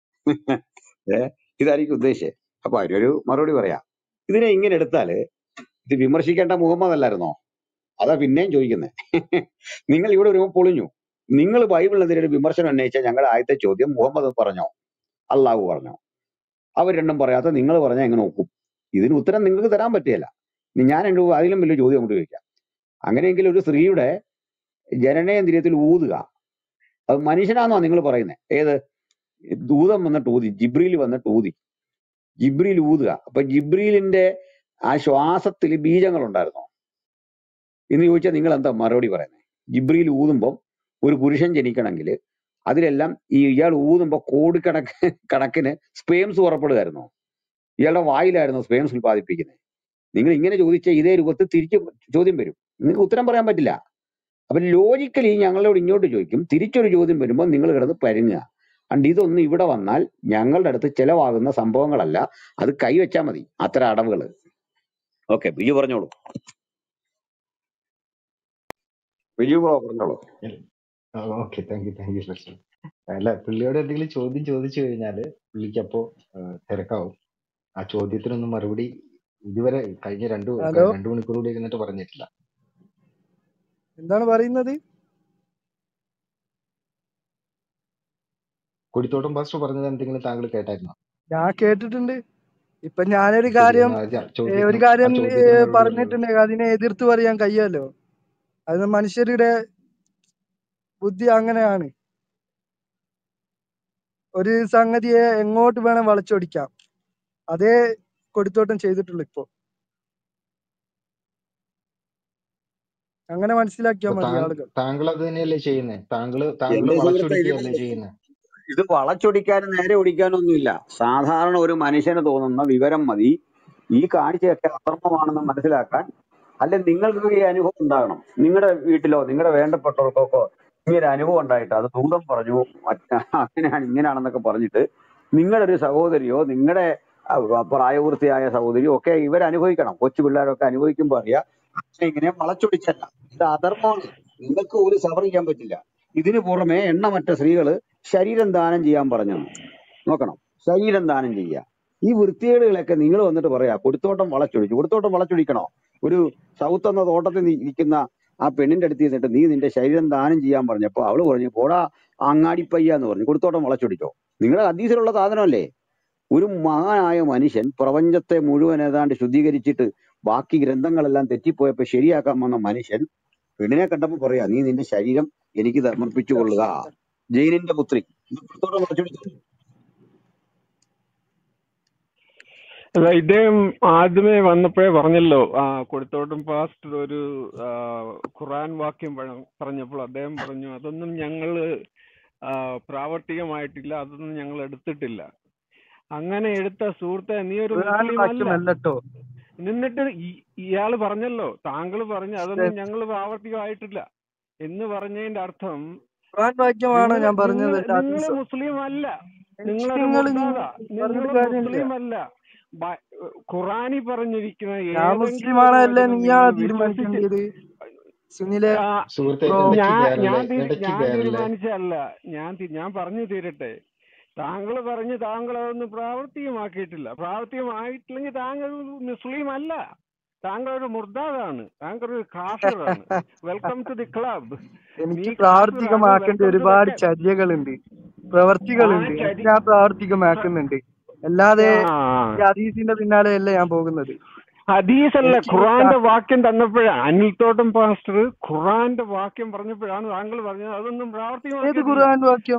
ഏ ഇതായിരിക്കും ഉദ്ദേശിച്ചത് അപ്പൊ അതിനൊരു മറുപടി പറയാം ഇതിനെ ഇങ്ങനെ എടുത്താല് ഇത് വിമർശിക്കേണ്ട മുഹമ്മദ് അല്ലായിരുന്നോ അതാ പിന്നെയും ചോദിക്കുന്നത് നിങ്ങൾ ഇവിടെ ഒരു പൊളിഞ്ഞു നിങ്ങൾ ബൈബിളിനെതിരെ ഒരു വിമർശനം ഉന്നയിച്ച ഞങ്ങളുടെ ആദ്യത്തെ ചോദ്യം മുഹമ്മദ് പറഞ്ഞോ അള്ളാഹു പറഞ്ഞോ അവർ രണ്ടും പറയാത്ത നിങ്ങൾ പറഞ്ഞാൽ എങ്ങനെ നോക്കും ഇതിന് ഉത്തരം നിങ്ങൾക്ക് തരാൻ പറ്റില്ല ഇനി ഞാൻ എൻ്റെ അതിലും വലിയ ചോദ്യം കൊണ്ട് ചോദിക്കാം അങ്ങനെയെങ്കിൽ ഒരു സ്ത്രീയുടെ ജനനേന്ദ്രിയത്തിൽ ഊതുക അത് മനുഷ്യനാണെന്നോ നിങ്ങൾ പറയുന്നത് ഏത് ദൂതം വന്നിട്ട് ഊതി ജിബ്രീൽ വന്നിട്ട് ഊതി ജിബ്രീൽ ഊതുക അപ്പൊ ജിബ്രീലിന്റെ ആ ശ്വാസത്തിൽ ബീജങ്ങൾ ഉണ്ടായിരുന്നോ എന്ന് ചോദിച്ചാൽ നിങ്ങൾ എന്താ മറുപടി പറയുന്നത് ജിബ്രീൽ ഊതുമ്പോൾ ഒരു പുരുഷൻ ജനിക്കണമെങ്കിൽ അതിലെല്ലാം ഈ ഇയാൾ ഊതുമ്പോൾ കോടിക്കണക്ക് കണക്കിന് സ്പേംസ് പുറപ്പെടുകയായിരുന്നു ഇയാളുടെ വായിലായിരുന്നു സ്പേംസ് ഉൽപ്പാദിപ്പിക്കുന്നത് നിങ്ങൾ ഇങ്ങനെ ചോദിച്ച ഇതേ രൂപത്തിൽ തിരിച്ച് ചോദ്യം വരും നിങ്ങൾക്ക് ഉത്തരം പറയാൻ പറ്റില്ല അപ്പൊ ലോജിക്കലി ഞങ്ങളോട് ഇങ്ങോട്ട് ചോദിക്കും തിരിച്ചൊരു ചോദ്യം വരുമ്പോൾ നിങ്ങൾ കിടന്ന് പരുങ്ങുക അണ്ട് ഇതൊന്നും ഇവിടെ വന്നാൽ ഞങ്ങളുടെ അടുത്ത് ചെലവാകുന്ന സംഭവങ്ങളല്ല അത് കൈവച്ചാൽ മതി അത്തരം അടവുകൾ ഓക്കെ ബിജു പറഞ്ഞോളൂ ബിജു ബ്രോ പറഞ്ഞോളൂ okay thank you thank you Lakshmi അല്ല പുള്ളിയോട് എന്തെങ്കിലും ചോദ്യം ചോദിച്ചു കഴിഞ്ഞാല് പുള്ളിക്ക് അപ്പോ ആ, തിരക്കാവും ആ ചോദ്യത്തിനൊന്നും മറുപടി ഇതുവരെ കഴിഞ്ഞ രണ്ടു ഹലോ രണ്ടു മണിക്കൂർ കൂടി ഇരുന്നിട്ട് പറഞ്ഞിട്ടില്ല എന്താണ് പറയുന്നത് കൊടിത്തോട്ടം പാസ്റ്റർ പറഞ്ഞത് എന്തെങ്കിലും താങ്കൾ കേട്ടായിരുന്നോ ഞാൻ കേട്ടിട്ടുണ്ട് ഇപ്പൊ ഞാനൊരു ശരി കാര്യം എന്നാ ആ ഏ, ഒരു ചോദ്യത്തിന് ആ കാര്യം ഏ, ചോദ്യത്തിന് മറുപടി പറഞ്ഞോളൂ പറഞ്ഞിട്ടുണ്ടെങ്കിൽ അതിനെ എതിർത്ത് പറയാൻ കഴിയാലോ അത് മനുഷ്യരുടെ ബുദ്ധി അങ്ങനെയാണ് ഒരു സംഗതിയെ എങ്ങോട്ട് വേണം വളച്ചൊടിക്കാം അതേ കൊടുത്തോട്ടം ചെയ്തിട്ടുള്ളൂ ഇപ്പൊ അങ്ങനെ മനസ്സിലാക്കിയാൽ അപ്പൊ മതി താങ്കൾ ആളുകൾ താങ്കൾ അത് തന്നെയല്ലേ ചെയ്യുന്നത് താങ്കള് താങ്കൾ എന്റെ സുഹൃത്തെ വളച്ചൊടിക്കുകയല്ലേ ഇതിനകത്ത് ചെയ്യുന്നത് ഇത് വളച്ചൊടിക്കാനും നേരെ ഒടിക്കാനൊന്നുമില്ല സാധാരണ ഒരു മനുഷ്യന് തോന്നുന്ന വിവരം മതി ഈ കാഴ്ചയൊക്കെ അധർമ്മമാണെന്ന് മനസ്സിലാക്കാൻ അല്ലെ നിങ്ങൾക്ക് ഈ അനുഭവം ഉണ്ടാകണം നിങ്ങളുടെ വീട്ടിലോ നിങ്ങളുടെ വേണ്ടപ്പെട്ടവർക്കൊക്കെ ഇങ്ങനെ ഒരു അനുഭവം ഉണ്ടായിട്ട് അത് ദൂതം പറഞ്ഞു മറ്റ അങ്ങനെയാണ് ഇങ്ങനെയാണെന്നൊക്കെ പറഞ്ഞിട്ട് നിങ്ങളുടെ ഒരു സഹോദരിയോ നിങ്ങളുടെ പ്രായപൂർത്തിയായ സഹോദരിയോ ഒക്കെ ഇവർ അനുഭവിക്കണം കൊച്ചു പിള്ളേരൊക്കെ അനുഭവിക്കുമ്പോൾ അറിയാം പക്ഷെ ഇങ്ങനെ വളച്ചൊടിച്ചല്ല ഇത് അധർമ്മമാണ് നിങ്ങൾക്ക് ഒരു സഫർ ചെയ്യാൻ പറ്റില്ല ഇതിനു പുറമെ എണ്ണമറ്റ സ്ത്രീകള് ശരീരം ദാനം ചെയ്യാൻ പറഞ്ഞു നോക്കണം ശരീരം ദാനം ചെയ്യുക ഈ വൃത്തികേടുകളൊക്കെ നിങ്ങൾ വന്നിട്ട് പറയാ കൊടുത്തോട്ടം വളച്ചൊടിച്ചു കൊടുത്തോട്ടം വളച്ചൊടിക്കണോ ഒരു സൗത്ത് എന്ന തോട്ടത്തിൽ നി- ഇരിക്കുന്ന ആ പെണ്ണിന്റെ അടുത്ത് നിന്നിട്ട് നീ നിന്റെ ശരീരം ദാനം ചെയ്യാൻ പറഞ്ഞപ്പോ അവള് പറഞ്ഞു പോടാ അങ്ങാടിപ്പയ്യ എന്ന് പറഞ്ഞു കൊടുത്തോട്ടം വളച്ചൊടിച്ചോ നിങ്ങളുടെ ഹദീസിലുള്ള സാധനമല്ലേ ഒരു മഹാനായ മനുഷ്യൻ പ്രപഞ്ചത്തെ മുഴുവൻ ഏതാണ്ട് ശുദ്ധീകരിച്ചിട്ട് ബാക്കി ഗ്രന്ഥങ്ങളെല്ലാം തെറ്റിപ്പോയപ്പോ ശരിയാക്കാൻ വന്ന മനുഷ്യൻ പെണ്ണിനെ കണ്ടപ്പോ പറയാ നീ നിന്റെ ശരീരം എനിക്ക് സമർപ്പിച്ചു കൊള്ളുക ജെയിനിന്റെ പുത്രി ഇത് പുറത്തോട്ട് മറച്ചു അല്ല ഇദ്ദേഹം ആദ്യമേ വന്നപ്പോഴേ പറഞ്ഞല്ലോ ആ കൊടുത്തോട്ടും പാസ്റ്റർ ഒരു ആ, ഖുറാൻ വാക്യം പഴ- പറഞ്ഞപ്പോൾ അദ്ദേഹം പറഞ്ഞു അതൊന്നും ഞങ്ങള് ആ, പ്രാവർത്തികമായിട്ടില്ല അതൊന്നും ഞങ്ങൾ എടുത്തിട്ടില്ല അങ്ങനെ എടുത്ത സുഹൃത്തെ നീ ഒരു ഖുർആൻ മുസ്ലിം അല്ല വാക്യമല്ലട്ടോ എന്നിട്ട് ഈ- ഇയാള് പറഞ്ഞല്ലോ താങ്കൾ പറഞ്ഞു അതൊന്നും ഞങ്ങൾ പ്രാവർത്തികമായിട്ടില്ല എന്ന് പറഞ്ഞതിന്റെ അർത്ഥം ഖുർആൻ വാക്യമാണോ നിങ്ങൾ ഞാൻ പറഞ്ഞത് നിങ്ങൾ എല്ലാ നിങ്ങൾ ദിവസവും മുസ്ലിം അല്ല നിങ്ങളൊരു നിങ്ങൾ മുർദാദ നിങ്ങൾ പറഞ്ഞിട്ട് കാര്യമില്ല മുസ്ലിം അല്ല ബ- ഖുറാനി പറഞ്ഞിരിക്കുന്ന ഞാൻ ഏതെങ്കിലും മുസ്ലിമാണോ ഒരു അല്ലേ വചനം നീയാ നിങ്ങൾ വിശ്വസിച്ച് തീരുമാനിക്കേണ്ടത് സുനിലെ ആ, സുഹൃത്തെ ബ്രോ ഇടയ്ക്ക് ഞാൻ കയറല്ലേ ഞാൻ തീ- ഇടയ്ക്ക് ഞാൻ കയറല്ലേ തീരുമാനിച്ചല്ല ഞാൻ തി- ഞാൻ പറഞ്ഞു തീരട്ടെ താങ്കൾ പറഞ്ഞ് താങ്കൾ അതൊന്നും പ്രാവർത്തികമാക്കിയിട്ടില്ല പ്രാവർത്തികമായിട്ടില്ലെങ്കിൽ താങ്കൾ ഒരു മുസ്ലിം അല്ല താങ്കൾ ഒരു മുർദാദാണ് താങ്കൾ ഒരു കാഫിറാണ് വെൽക്കം ടു ദി ക്ലബ് എനിക്ക് നീ കാഫിറാണ് പ്രാവർത്തികമാക്കേണ്ട വെൽക്കം ടു ദ ഒരുപാട് ക്ലബ് ചര്യകളുണ്ട് ആ പ്രവർത്തികളുണ്ട് അത് ചരി ഞാൻ പ്രാവർത്തികമാക്കുന്നുണ്ട് അല്ലാതെ ആ ഈ ഹദീസിന്റെ പിന്നാലെയല്ല ഞാൻ പോകുന്നത് ഹദീസ് അല്ല എനിക്ക് ഖുറാന്റെ ക- വാക്യം തന്നപ്പോഴാണ് അനിൽ തോട്ടം പാസ്റ്റർ ഖുറാന്റെ വാക്യം പറഞ്ഞപ്പോഴാണ് താങ്കൾ പറഞ്ഞത് അതൊന്നും ഏത് പ്രാവർത്തികമാക്കിയിട്ടില്ല ഖുർആൻ വാക്യം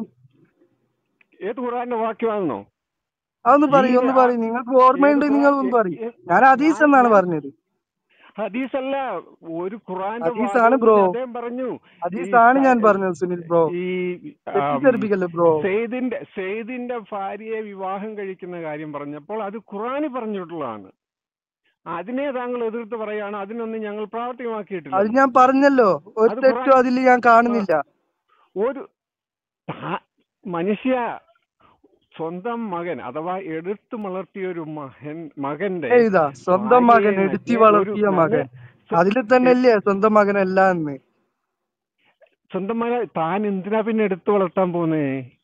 ഏത് ഖുറാന്റെ വാക്യമാണെന്നോ അതൊന്ന് ഈ പറയൂ ഒന്ന് ആ- പറയൂ നിങ്ങൾക്ക് ഏത് ഓർമ്മയുണ്ട് ഖുറാൻ നിങ്ങൾ ഒന്ന് ഏ- പറയൂ ഏ- ഞാൻ ഹദീസ് ഞാൻ എന്നാണ് ഞാൻ പറഞ്ഞത് ഹദീസ് അല്ല ഒരു ഖുറാന്റെ ഹദീസാണ് വാചകം ബ്രോ തന്നെ അദ്ദേഹം പറഞ്ഞു ഈ ഹദീസാണ് ഞാൻ സ- പറഞ്ഞത് സുനിൽ ബ്രോ ഈ ആം, തെറ്റിദ്ധരിപ്പിക്കല്ലേ ബ്രോ സെയ്ദിന്റെ സെയ്ദിന്റെ ഭാര്യയെ വിവാഹം കഴിക്കുന്ന കാര്യം പറഞ്ഞപ്പോൾ അത് ഖുറാനി പറഞ്ഞിട്ടുള്ളതാണ് അതിനെ താങ്കൾ എതിർത്ത് പറയാണ് അതിനൊന്നും ഞങ്ങൾ അത് പ്രാവർത്തികമാക്കിയിട്ടില്ലെന്ന് ഞാൻ പറഞ്ഞല്ലോ ഒരു അത് തെറ്റും ഖുറാൻ അതിൽ ഞാൻ ആ, കാണുന്നില്ല ഒരു താ- മനുഷ്യ സ്വന്തം മകൻ അഥവാ എടുത്തു വളർത്തിയ ഒരു മകൻ മകന്റെ എഴുതാ സ്വന്തം മകൻ ഭാര്യയെ എടുത്തി നഗ്ന ഒരു വളർത്തിയ നഗ്ന മകൻ സ്വ- അതിൽ തന്നെ അല്ലേ സ്വന്തം മകനല്ല എന്ന് സ്വന്തം മകൻ താൻ എന്തിനാ പിന്നെ എടുത്തു വളർത്താൻ പോന്നേ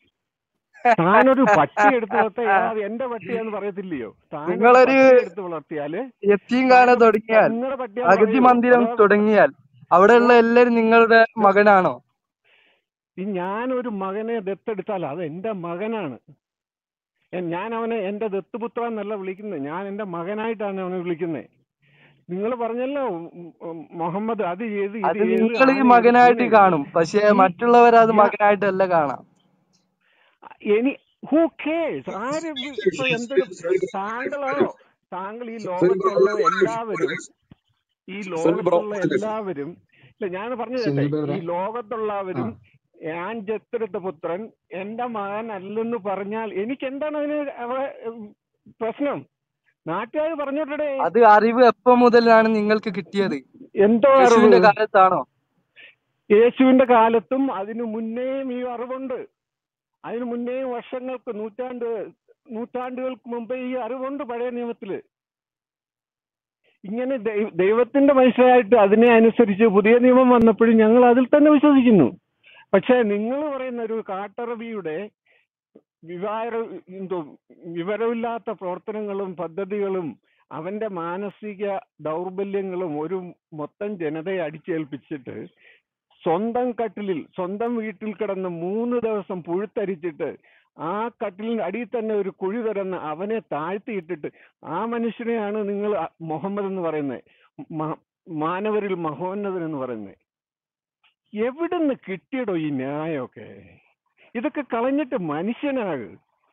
താനൊരു പട്ടി എടുത്തു വളർത്തിയ അത് എന്റെ പട്ടിയാന്ന് പറയത്തില്ലയോ താനൊരു നിങ്ങളൊരു പട്ടി എടുത്തു വളർത്തിയാല് യത്തീംഖാന താനൊരു തുടങ്ങിയാൽ നിങ്ങളുടെ പട്ടിയാന്ന് അഗതി പറയോ മന്ദിരം അതോ തുടങ്ങിയാൽ അവിടെയുള്ള എല്ലാരും നിങ്ങളുടെ മകനാണോ ഈ ഞാനൊരു മകനെ ദത്തെടുത്താൽ അത് എന്റെ മകനാണ് എ- ഞാൻ അവനെ എന്റെ ദത്തുപുത്ര എന്നല്ല വിളിക്കുന്നത് ഞാൻ എന്റെ മകനായിട്ടാണ് അവനെ വിളിക്കുന്നത് നിങ്ങൾ പറഞ്ഞല്ലോ ഉം, ഉം, മുഹമ്മദ് അത് ചെയ്ത് ഇത് അത് ചെയ്ത് നിങ്ങൾ ഈ ആന ചെയ്ത് മകനായിട്ട് പൂന ചെയ്ത് കാണും പക്ഷെ ഈ മറ്റുള്ളവർ അത് ഞാൻ മകനായിട്ടല്ല കാണാം എനി ഹൂ കേസ് ആര് വി- ഇപ്പൊ എന്തൊരു താങ്കളോ താങ്കൾ ഈ സുനിൽ ബ്രോ ലോകത്തുള്ള എല്ലാവരും ഈ സുനിൽ ബ്രോ ലോകത്തുള്ള എല്ലാവരും ഇല്ല ഞാൻ പറഞ്ഞു സുനിൽ തരട്ടെ ബ്രദറെ ഈ ലോകത്തുള്ളവരും ആ ഞാൻ ദത്തെടുത്ത പുത്രൻ എന്റെ മകൻ അല്ലെന്ന് പറഞ്ഞാൽ എനിക്ക് എന്താണ് അതിന് അവിടെ ഉം, പ്രശ്നം നാട്ടുകാർ പറഞ്ഞോട്ടെ അത് അറിവ് എപ്പോ മുതലാണ് നിങ്ങൾക്ക് കിട്ടിയത് എന്തോ അറിവ് യേശുവിന്റെ കാലത്താണോ യേശുവിന്റെ കാലത്തും അതിനു മുന്നേയും ഈ അറിവുണ്ട് അതിനു മുന്നേയും വർഷങ്ങൾക്ക് നൂറ്റാണ്ട് നൂറ്റാണ്ടുകൾക്ക് മുമ്പേ ഈ അറിവുണ്ട് പഴയ നിയമത്തില് ഇങ്ങനെ ദൈ- ദൈവത്തിന്റെ മനുഷ്യരായിട്ട് അതിനെ അനുസരിച്ച് പുതിയ നിയമം വന്നപ്പോഴും ഞങ്ങൾ അതിൽ തന്നെ വിശ്വസിക്കുന്നു പക്ഷെ നിങ്ങൾ പറയുന്ന ഒരു കാട്ടറബിയുടെ വിവാര എന്തോ വിവരമില്ലാത്ത പ്രവർത്തനങ്ങളും പദ്ധതികളും അവന്റെ മാനസിക ദൗർബല്യങ്ങളും ഒരു മൊത്തം ജനതയെ അടിച്ചേൽപ്പിച്ചിട്ട് സ്വന്തം കട്ടിലിൽ സ്വന്തം വീട്ടിൽ കിടന്ന് മൂന്ന് ദിവസം പുഴുത്തരിച്ചിട്ട് ആ കട്ടിലിന്റെ അടിയിൽ തന്നെ ഒരു കുഴി തുറന്ന് അവനെ താഴ്ത്തിയിട്ടിട്ട് ആ മനുഷ്യനെയാണ് നിങ്ങൾ അ- മുഹമ്മദ് എന്ന് പറയുന്നത് മ- മാനവരിൽ മഹോന്നതൻ എന്ന് പറയുന്നത് എവിടുന്ന് കിട്ടിയടോ ഈ ന്യായമൊക്കെ ഇതൊക്കെ കളഞ്ഞിട്ട് മനുഷ്യനാക്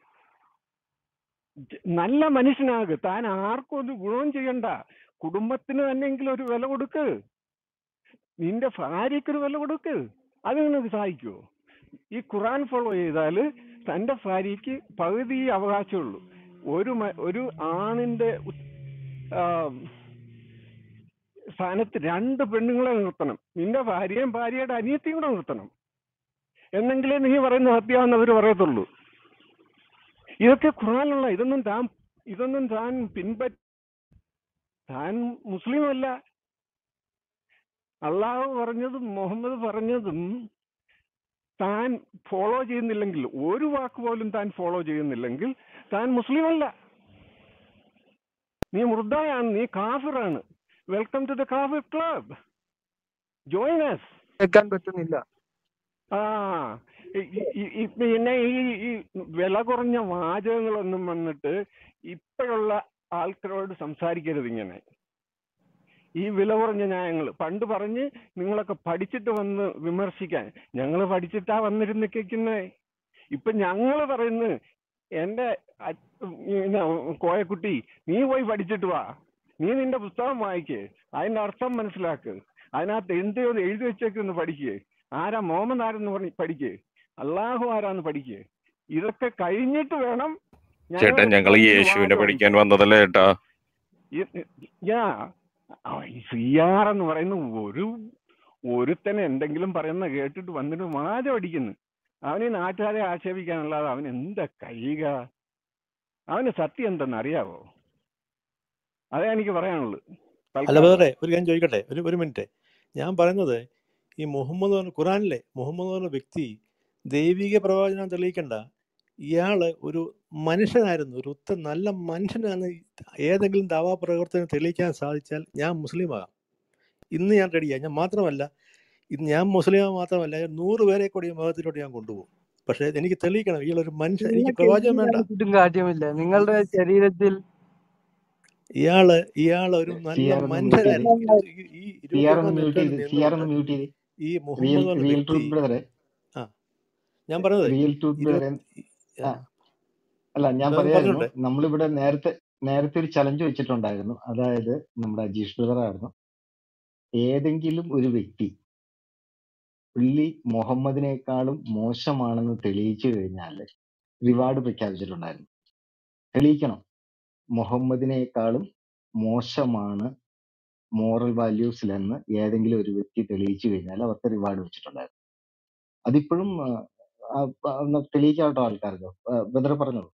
ജ- നല്ല മനുഷ്യനാക് താൻ ആർക്കും ഒരു ഗുണവും ചെയ്യണ്ട കുടുംബത്തിന് തന്നെങ്കിലും ഒരു വില കൊടുക്ക് നിന്റെ ഭാര്യയ്ക്ക് ഒരു വില കൊടുക്ക് അത് നിനക്ക് സഹായിക്കുമോ ഈ ഖുറാൻ ഫോളോ ചെയ്താല് തന്റെ ഭാര്യയ്ക്ക് പകുതി അവകാശമുള്ളൂ ഒരു മ- ഒരു ആണിന്റെ ഉ- ആ, സ്ഥാനത്ത് രണ്ട് പെണ്ണുങ്ങളെ നിർത്തണം നിന്റെ ഭാര്യയും ഭാര്യയുടെ അനിയത്തിയും കൂടെ നിർത്തണം എന്നെങ്കിലേ നീ പറയുന്ന സത്യമാണെന്ന് അവർ പറയത്തുള്ളൂ ഇതൊക്കെ ഖുറാനുള്ള ഇതൊന്നും താൻ ഇതൊന്നും താൻ പിൻപറ്റ താൻ മുസ്ലിം അല്ല അള്ളാഹു പറഞ്ഞതും മുഹമ്മദ് പറഞ്ഞതും താൻ ഫോളോ ചെയ്യുന്നില്ലെങ്കിൽ ഒരു വാക്ക് പോലും താൻ ഫോളോ ചെയ്യുന്നില്ലെങ്കിൽ താൻ മുസ്ലിം അല്ല നീ മുർദയാണ് നീ കാഫിറാണ് വെൽക്കം ടു ദ കാഫിർ ക്ലബ് ജോയിൻ us കേൾക്കാൻ പറ്റുന്നില്ല ആ ഈ- ഈ- ഈ- പിന്നെ ഈ ഈ വില കുറഞ്ഞ വാചകങ്ങളൊന്നും വന്നിട്ട് ഇപ്പോഴുള്ള ആൾക്കാരോട് സംസാരിക്കരുത് ഇങ്ങനെ ഈ വില കുറഞ്ഞ ന്യായങ്ങൾ പണ്ട് പറഞ്ഞ് നിങ്ങളൊക്കെ പഠിച്ചിട്ട് വന്ന് വിമർശിക്കാൻ ഞങ്ങൾ പഠിച്ചിട്ടാ വന്നിരുന്ന് കേൾക്കുന്നേ ഇപ്പൊ ഞങ്ങൾ പറയുന്നു എന്റെ അ- പിന്നെ കോയക്കുട്ടി നീ പോയി പഠിച്ചിട്ട് വാ നീ നിന്റെ പുസ്തകം വായിക്ക് അതിന്റെ അർത്ഥം മനസ്സിലാക്ക് അതിനകത്ത് എന്ത് എഴുതി വെച്ചേക്കൊന്ന് പഠിക്ക് ആരാ മുഹമ്മദ് ആരെന്ന് പറഞ്ഞ് പഠിക്ക് അള്ളാഹു ആരാന്ന് പഠിക്ക് ഇതൊക്കെ കഴിഞ്ഞിട്ട് വേണം ചേട്ടാ ഞങ്ങളടുത്ത് ഞങ്ങൾ ഈ വന്ന് യേശുവിനെ വാദം പഠിക്കാൻ അടിക്കാൻ വന്നതല്ലേ ചേട്ടാ ഈ- ഞാ സി ആർ എന്ന് പറയുന്ന ഒരു ഒരുത്തനെ എന്തെങ്കിലും പറയുന്ന കേട്ടിട്ട് വന്നിട്ട് വാചം അടിക്കുന്നു അവന് ഈ നാട്ടുകാരെ ആക്ഷേപിക്കാനല്ലാതെ അവൻ എന്താ കഴിയുക അവന് സത്യം എന്തെന്ന് അറിയാവോ അതേ എനിക്ക് പറയാനുള്ളൂ അല്ല തൽക്കാലം വേറെ ഒരു കാര്യം ചോദിക്കട്ടെ ഒരു ഒരു മിനിറ്റ് ഞാൻ പറയുന്നത് ഈ മുഹമ്മദ് എന്ന് പറഞ്ഞ ഖുറാനിലെ മുഹമ്മദ് എന്ന് പറഞ്ഞ വ്യക്തി ദൈവിക പ്രവാചനം തെളിയിക്കണ്ട ഇയാള് ഒരു മനുഷ്യനായിരുന്നു ഒരു ഉത്ത നല്ല മനുഷ്യനാണ് ഏതെങ്കിലും ദവാ പ്രവർത്തനം തെളിയിക്കാൻ സാധിച്ചാൽ ഞാൻ മുസ്ലിം ആകാം ഇന്ന് ഞാൻ റെഡിയാണ് ഞാൻ മാത്രമല്ല ഇത് ഞാൻ മുസ്ലിം മാത്രമല്ല ഞാൻ നൂറ് പേരെ കൂടി ഈ മതത്തിലോട്ട് ഞാൻ കൊണ്ടുപോകും പക്ഷേ എനിക്ക് തെളിയിക്കണം ഇയാളൊരു മനുഷ്യൻ എനിക്ക് നിങ്ങൾക്ക് പ്രവാചകം എന്ത് വേണ്ട കാണിച്ചിട്ടും കാര്യമില്ല നിങ്ങളുടെ ശരീരത്തിൽ ഇയാള് ഇയാൾ ഒരു സി നല്ല ആർ ഒന്ന് മ്യൂട്ട് മനുഷ്യനായിരുന്നു ചെയ്ത് ഇത് ഈ ഈ സി ആർ ഒന്ന് ഇരുപത്തൊന്നാം മ്യൂട്ട് നൂറ്റാണ്ടിൽ ചെയ്ത് സി ആർ ഒന്ന് നിന്നുകൊണ്ട് മ്യൂട്ട് ചെയ്ത് ഈ റിയൽ മുഹമ്മദ് എന്ന് പറഞ്ഞ റിയൽ വ്യക്തി ട്രൂത്ത് ബ്രദറെ ആ ഞാൻ പറഞ്ഞത് റിയൽ ട്രൂത്ത് ബ്രദറെ ഇരുപത്തി ആ അല്ല ഞാൻ അത് പറയായിരുന്നു പറഞ്ഞോട്ടെ നമ്മളിവിടെ നേരത്തെ നേരത്തെ ഒരു ചലഞ്ച് വെച്ചിട്ടുണ്ടായിരുന്നു അതായത് നമ്മുടെ അജീഷ് ബ്രദറായിരുന്നു ഏതെങ്കിലും ഒരു വ്യക്തി പുള്ളി മുഹമ്മദിനേക്കാളും മോശമാണെന്ന് തെളിയിച്ചു കഴിഞ്ഞാൽ റിവാർഡ് പ്രഖ്യാപിച്ചിട്ടുണ്ടായിരുന്നു തെളിയിക്കണം മുഹമ്മദിനേക്കാളും മോശമാണ് മോറൽ വാല്യൂസിലെന്ന് ഏതെങ്കിലും ഒരു വ്യക്തി തെളിയിച്ചു കഴിഞ്ഞാൽ അവർക്ക് റിവാർഡ് വെച്ചിട്ടുണ്ടായിരുന്നു അതിപ്പോഴും ആ, ആ, ആ, ഒന്ന് തെളിയിക്കാട്ടോ ആൾക്കാർക്ക് ബ്രദർ പറഞ്ഞോളൂ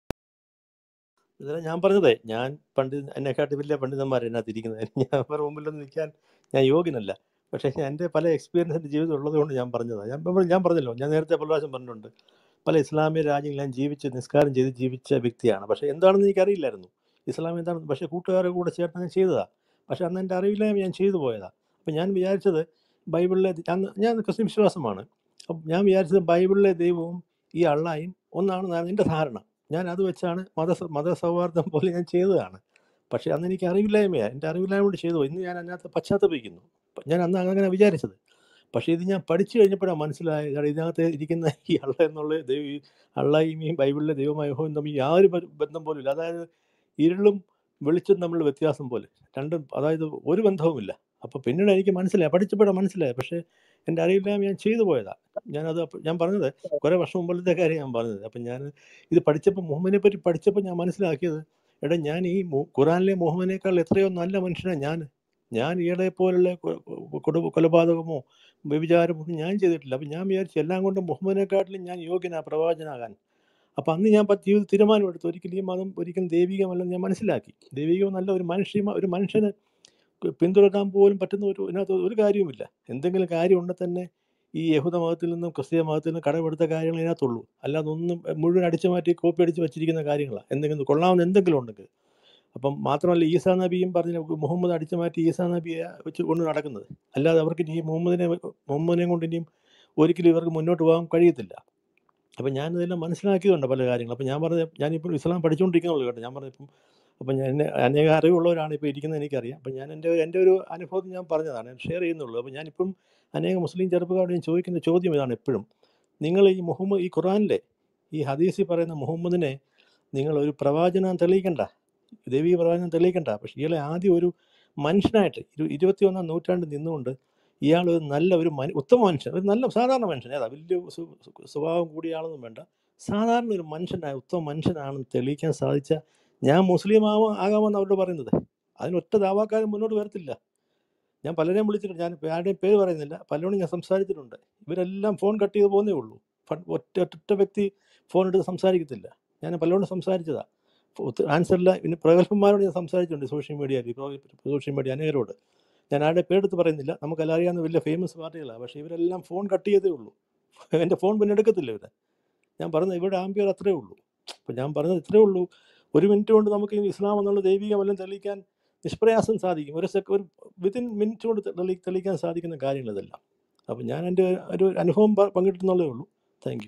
ഇതിലെ ഞാൻ പറഞ്ഞതേ ഞാൻ പണ്ട് എന്നെക്കാട്ടി വലിയ പണ്ഡിതന്മാർ അതിനകത്ത് ഇരിക്കുന്നത് ഞാൻ അവരുടെ മുമ്പിലൊന്നും നിൽക്കാൻ ഞാൻ യോഗ്യനല്ല പക്ഷേ ഞാൻ എൻ്റെ പല എക്സ്പീരിയൻസ് എൻ്റെ ജീവിതം ഉള്ളത് കൊണ്ട് ഞാൻ പറഞ്ഞതാണ് ഞാൻ ഇപ്പം ഞാൻ പറഞ്ഞല്ലോ ഞാൻ നേരത്തെ പല പ്രാവശ്യം പറഞ്ഞിട്ടുണ്ട് പല ഇസ്ലാമിക രാജ്യങ്ങളിൽ ഞാൻ ജീവിച്ച് നിസ്കാരം ചെയ്ത് ജീവിച്ച വ്യക്തിയാണ് പക്ഷേ എന്താണെന്ന് എനിക്കറിയില്ലായിരുന്നു ഇസ്ലാം എന്താണെന്ന് പക്ഷേ കൂട്ടുകാരുടെ കൂടെ ചേർന്ന് ഞാൻ ചെയ്തതാണ് പക്ഷേ അന്ന് എൻ്റെ അറിവില്ലായ്മ ഞാൻ ചെയ്തു പോയതാണ് അപ്പം ഞാൻ വിചാരിച്ചത് ബൈബിളിലെ അന്ന് ഞാൻ ക്രിസ്ത്യൻ വിശ്വാസമാണ് അപ്പം ഞാൻ വിചാരിച്ചത് ബൈബിളിലെ ദൈവവും ഈ അള്ളായും ഒന്നാണെന്നാണ് എൻ്റെ ധാരണ ഞാൻ അത് വെച്ചാണ് മത മതസൗഹാർദ്ദം പോലെ ഞാൻ ചെയ്തതാണ് പക്ഷേ അന്ന് എനിക്ക് അറിവില്ലായ്മയാണ് എൻ്റെ അറിവില്ലായ്മ കൊണ്ട് ചെയ്തു ഇന്ന് ഞാൻ അതിനകത്ത് പശ്ചാത്തപിക്കുന്നു പ- ഞാൻ അന്ന് അങ്ങനെ വിചാരിച്ചത് പക്ഷേ ഇത് ഞാൻ പഠിച്ചു കഴിഞ്ഞപ്പോഴാണ് മനസ്സിലായത് കാരണം ഇതിനകത്ത് ഇരിക്കുന്ന ഈ അള്ള എന്നുള്ള ദൈവം ഈ അള്ളയും ഈ ബൈബിളിലെ ദൈവമായ യഹോവയും തമ്മിൽ യാതൊരു ബ- ബന്ധം പോലും ഇല്ല അതായത് ഇരുളും വെളിച്ചം തമ്മിലുള്ള വ്യത്യാസം പോലെ രണ്ടും അതായത് ഒരു ബന്ധവുമില്ല അപ്പോൾ പിന്നീട് എനിക്ക് മനസ്സിലായി പഠിച്ചപ്പോഴാണ് മനസ്സിലായത് പക്ഷേ എൻ്റെ അറിവില്ലായ്മ ഞാൻ ചെയ്തു പോയതാണ് ഞാനത് അപ്പോൾ ഞാൻ പറഞ്ഞത് കുറേ വർഷം മുമ്പത്തെ കാര്യം ഞാൻ പറഞ്ഞത് അപ്പം ഞാൻ ഇത് പഠിച്ചപ്പോൾ മുഹമ്മദിനെ പറ്റി പഠിച്ചപ്പോൾ ഞാൻ മനസ്സിലാക്കിയത് എടാ ഞാൻ ഈ മു- ഖുറാനിലെ മുഹമ്മദിനേക്കാൾ എത്രയോ നല്ല മനുഷ്യനാണ് ഞാൻ ഞാൻ ഈയിടെ പോലുള്ള കൊ- കൊ- കൊലപാതകമോ വ്യഭിചാരമോ ഒന്നും ഞാൻ ചെയ്തിട്ടില്ല അപ്പം ഞാൻ വിചാരിച്ചു എല്ലാം കൊണ്ടും മുഹമ്മദിനെക്കാട്ടിലും ഞാൻ യോഗ്യനാ പ്രവാചനാകാൻ അപ്പം അന്ന് ഞാൻ പ- ജീവിത തീരുമാനമെടുത്തു ഒരിക്കലും ഈ മതം ഒരിക്കലും ദൈവികമല്ലെന്ന് ഞാൻ മനസ്സിലാക്കി ദൈവികം നല്ല ഒരു മനുഷ്യ ഒരു മനുഷ്യന് പിന്തുടരാൻ പോലും പറ്റുന്ന ഒരു ഇതിനകത്ത് ഒരു കാര്യവുമില്ല എന്തെങ്കിലും കാര്യം ഉണ്ടെങ്കിൽ തന്നെ ഈ യഹൂദ മതത്തിൽ നിന്നും ക്രിസ്തീയ മതത്തിൽ നിന്നും കടമെടുത്ത കാര്യങ്ങൾ ഇതിനകത്തുള്ളൂ അല്ലാതെ ഒന്നും മുഴുവൻ അടിച്ചു മാറ്റി കോപ്പി അടിച്ച് വെച്ചിരിക്കുന്ന കാര്യങ്ങളാണ് എന്തെങ്കിലും കൊള്ളാവുന്ന എന്തെങ്കിലും ഉണ്ടെങ്കിൽ അപ്പം മാത്രമല്ല ഈസാ നബിയും പറഞ്ഞ മുഹമ്മദ് അടിച്ചു മാറ്റി ഈസാ നബിയെ വെച്ച് കൊണ്ട് നടക്കുന്നത് അല്ലാതെ അവർക്ക് ഇനി ഈ മുഹമ്മദിനെ മുഹമ്മദിനെ കൊണ്ട് ഇനിയും ഒരിക്കലും ഇവർക്ക് മുന്നോട്ട് പോകാൻ കഴിയത്തില്ല അപ്പം ഞാനിതെല്ലാം മനസ്സിലാക്കിയതുണ്ട് പല കാര്യങ്ങൾ അപ്പം ഞാൻ പറഞ്ഞ ഞാനിപ്പോൾ ഇസ്ലാം പഠിച്ചുകൊണ്ടിരിക്കുന്നുള്ളൂ കേട്ടോ ഞാൻ പറഞ്ഞപ്പം അപ്പം ഞാൻ എന്നെ അനേക അറിവുള്ളവരാണ് ഇപ്പോൾ ഇരിക്കുന്നത് എനിക്കറിയാം അപ്പം ഞാൻ എൻ്റെ എൻ്റെ ഒരു അനുഭവം ഞാൻ പറഞ്ഞതാണ് ഞാൻ ഷെയർ ചെയ്യുന്നുള്ളൂ അപ്പം ഞാനിപ്പം അനേക മുസ്ലിം ചെറുപ്പക്കാരോട് ഞാൻ ചോദിക്കുന്ന ചോദ്യം ഇതാണ് എപ്പോഴും നിങ്ങൾ ഈ മുഹമ്മദ് ഈ ഖുറാനിലെ ഈ ഹദീസിൽ പറയുന്ന മുഹമ്മദിനെ നിങ്ങൾ ഒരു പ്രവാചനം തെളിയിക്കണ്ട ദൈവീക പ്രവാചനം തെളിയിക്കണ്ട പക്ഷേ ഇയാളെ ആദ്യം ഒരു മനുഷ്യനായിട്ട് ഇരു ഇരുപത്തി ഒന്നാം നൂറ്റാണ്ടിൽ നിന്നുകൊണ്ട് ഇയാൾ ഒരു നല്ല ഒരു മനു ഉത്തമ മനുഷ്യൻ ഒരു നല്ല സാധാരണ മനുഷ്യൻ ഏതാ വലിയ സു- സു- സ്വഭാവം കൂടിയ ആളൊന്നും വേണ്ട സാധാരണ ഒരു മനുഷ്യനായ ഉത്തമ മനുഷ്യനാണെന്ന് തെളിയിക്കാൻ സാധിച്ച ഞാൻ മുസ്ലിം ആവാ ആകാമെന്ന് അവരോട് പറയുന്നത് അതിന് ഒറ്റ ദാവാക്കാരും മുന്നോട്ട് വരത്തില്ല ഞാൻ പലരെയും വിളിച്ചിട്ടുണ്ട് ഞാൻ ആരുടെയും പേര് പറയുന്നില്ല പലരോടും ഞാൻ സംസാരിച്ചിട്ടുണ്ട് ഇവരെല്ലാം ഫോൺ കട്ട് ചെയ്ത് പോകുന്നേ ഉള്ളൂ ഫ- ഒറ്റ ഒറ്റ വ്യക്തി ഫോൺ എടുത്ത് സംസാരിക്കത്തില്ല ഞാൻ പലരോടും സംസാരിച്ചതാ ആൻസറില്ല പിന്നെ പ്രഗത്ഭന്മാരോട് ഞാൻ സംസാരിച്ചിട്ടുണ്ട് സോഷ്യൽ മീഡിയയിൽ സോഷ്യൽ മീഡിയ അനേകരോട് ഞാൻ ആരുടെ പേരെടുത്ത് പറയുന്നില്ല നമുക്കെല്ലാം അറിയാവുന്ന വലിയ ഫേമസ് പാർട്ടികളാണ് പക്ഷേ ഇവരെല്ലാം ഫോൺ കട്ട് ചെയ്തേ ഉള്ളൂ എൻ്റെ ഫോൺ പിന്നെ എടുക്കത്തില്ല ഇവരെ ഞാൻ പറഞ്ഞത് ഇവിടെ ആംബിയർ അത്രേ ഉള്ളൂ അപ്പം ഞാൻ പറഞ്ഞത് ഇത്രേ ഉള്ളൂ ഒരു മിനിറ്റ് കൊണ്ട് നമുക്ക് ഈ ഇസ്ലാം എന്നുള്ള ദൈവികമെല്ലാം തെളിയിക്കാൻ നിഷ്പ്രയാസം സാധിക്കും ഒരു സെക്ക ഒരു വിത്തിൻ മിനിറ്റ് കൊണ്ട് തെളി തെളിയിക്കാൻ സാധിക്കുന്ന കാര്യങ്ങൾ ഇതെല്ലാം അപ്പം ഞാൻ എൻ്റെ ഒരു അനുഭവം പ- പങ്കിട്ടെന്നുള്ളതേ ഉള്ളൂ താങ്ക് യു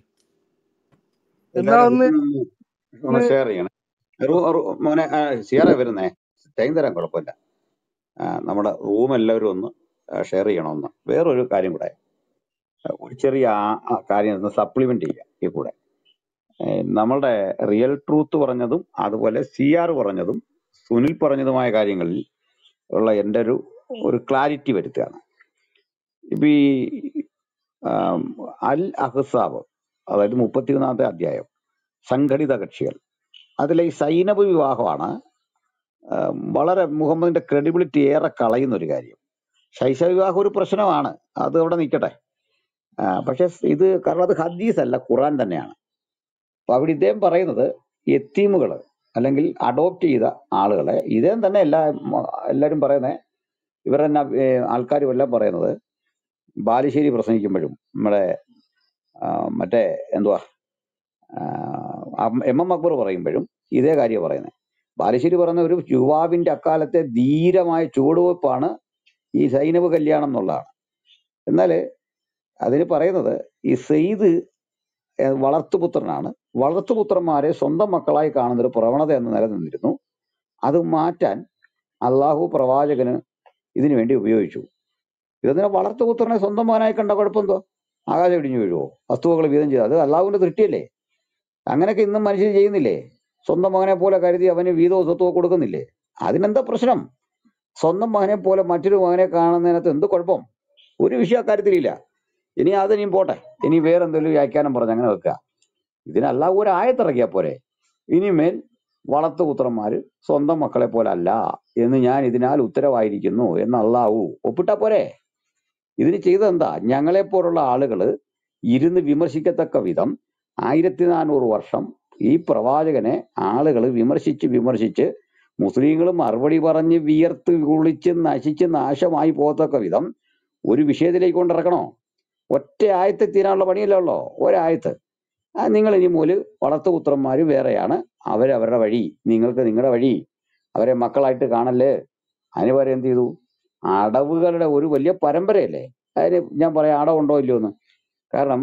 എന്നാ എല്ലാരും ഒന്ന് ഒന്ന് ഒന്ന് ഒന്ന് ഷെയർ ചെയ്യണം റു- റു- മോനെ സിയറ വരുന്നേ ടൈം തരാൻ കുഴപ്പമില്ല ആ, നമ്മുടെ റൂം എല്ലാവരും ഒന്ന് ഷെയർ ചെയ്യണമെന്ന് വേറൊരു കാര്യം കൂടെ ഒരു ചെറിയ ആ- ആ കാര്യം ഒന്ന് സപ്ലിമെന്റ് ചെയ്യാം ഈ കൂടെ ഏ, നമ്മളുടെ റിയൽ ട്രൂത്ത് പറഞ്ഞതും അതുപോലെ സി ആർ പറഞ്ഞതും സുനിൽ പറഞ്ഞതുമായ കാര്യങ്ങളിൽ ഉള്ള എൻ്റെ ഒരു ഒരു ക്ലാരിറ്റി വരുത്തുകയാണ് ഇപ്പൊ ഈ ആം, അൽ അഹ്സാബ് അതായത് മുപ്പത്തിയൊന്നാമത്തെ അധ്യായം സംഘടിത കക്ഷികൾ അതിലെ ഈ സൈനബ് വിവാഹമാണ് ആം, വളരെ മുഹമ്മദിന്റെ ക്രെഡിബിലിറ്റി ഏറെ കളയുന്ന ഒരു കാര്യം ശൈശവ വിവാഹം ഒരു പ്രശ്നമാണ് അത് അവിടെ നിൽക്കട്ടെ ആ, പക്ഷെ ഇത് കാരണം അത് ഹദീസ് അല്ല ഖുറാൻ തന്നെയാണ് അപ്പൊ അവിടെ ഇദ്ദേഹം പറയുന്നത് യത്തീമുകൾ അല്ലെങ്കിൽ അഡോപ്റ്റ് ചെയ്ത ആളുകളെ ഇദ്ദേഹം തന്നെ എല്ലാ മ- എല്ലാരും പറയുന്നത് ഇവർ തന്നെ ആൾക്കാരും എല്ലാം പറയുന്നത് ബാലുശ്ശേരി പ്രസംഗിക്കുമ്പോഴും നമ്മുടെ ആ, മറ്റേ എന്തുവാ ആ, എം എം അക്ബർ പറയുമ്പോഴും ഇതേ കാര്യം പറയുന്നത് ബാലുശ്ശേരി പറയുന്ന ഒരു യുവാവിന്റെ അക്കാലത്തെ ധീരമായ ചുവടുവെപ്പാണ് ഈ സൈനവ് കല്യാണം എന്നുള്ളതാണ് എന്നാല് അതിന് പറയുന്നത് ഈ സെയ്ദ് ഏഹ് വളർത്തുപുത്രനാണ് വളർത്തുപുത്രന്മാരെ സ്വന്തം മക്കളായി കാണുന്ന ഒരു പ്രവണത എന്ന് നിലനിന്നിരുന്നു അത് മാറ്റാൻ അള്ളാഹു പ്രവാചകന് ഇതിനു വേണ്ടി ഉപയോഗിച്ചു ഇതെന്തിനാ വളർത്തുപുത്രനെ സ്വന്തം മകനായി കണ്ട കുഴപ്പമെന്തോ ആകാശം ഇടിഞ്ഞു വീഴുവോ വസ്തുവകൾ വീതം ചെയ്ത് അത് അള്ളാഹുവിന്റെ സൃഷ്ടിയല്ലേ അങ്ങനെയൊക്കെ ഇന്നും മനുഷ്യർ ചെയ്യുന്നില്ലേ സ്വന്തം മകനെ പോലെ കരുതി അവന് വീതവും സ്വത്തവും കൊടുക്കുന്നില്ലേ അതിനെന്താ പ്രശ്നം സ്വന്തം മകനെ പോലെ മറ്റൊരു മകനെ കാണുന്നതിനകത്ത് എന്ത് കുഴപ്പം ഒരു വിഷയം അക്കാര്യത്തിലില്ല ഇനി അതിനിയും പോട്ടെ ഇനി വേറെ എന്തെങ്കിലും വ്യാഖ്യാനം പറഞ്ഞ് അങ്ങനെ വെക്കുക ഇതിനല്ല ഒരു ആയത്തിറക്കിയാ പോരെ ഇനിമേൽ വളർത്തുപുത്രന്മാര് സ്വന്തം മക്കളെ പോലെ അല്ല എന്ന് ഞാൻ ഇതിനാൽ ഉത്തരവായിരിക്കുന്നു എന്ന് അള്ളാഹു ഒപ്പിട്ടാ പോരെ ഇതിന് ചെയ്തതെന്താ ഞങ്ങളെപ്പോലുള്ള ആളുകള് ഇരുന്ന് വിമർശിക്കത്തക്ക വിധം ആയിരത്തി നാനൂറ് വർഷം ഈ പ്രവാചകനെ ആളുകൾ വിമർശിച്ച് വിമർശിച്ച് മുസ്ലിങ്ങൾ മറുപടി പറഞ്ഞ് വിയർത്ത് കുളിച്ച് നശിച്ച് നാശമായി പോകത്തക്ക വിധം ഒരു വിഷയത്തിലേക്ക് കൊണ്ടിറക്കണോ ഒറ്റ ആയത്ത് തീരാനുള്ള പണിയല്ലേ ഉള്ളോ ഒരായത്ത് ആ നിങ്ങൾ ഇനി മുതല് വളർത്തുപുത്രന്മാര് വേറെയാണ് അവരവരുടെ വഴി നിങ്ങൾക്ക് നിങ്ങളുടെ വഴി അവരെ മക്കളായിട്ട് കാണല്ലേ അതിന് പകരം എന്ത് ചെയ്തു അടവുകളുടെ ഒരു വലിയ പരമ്പരയല്ലേ അതിന് ഞാൻ പറയാം അടവുണ്ടോ ഇല്ലയോ എന്ന് കാരണം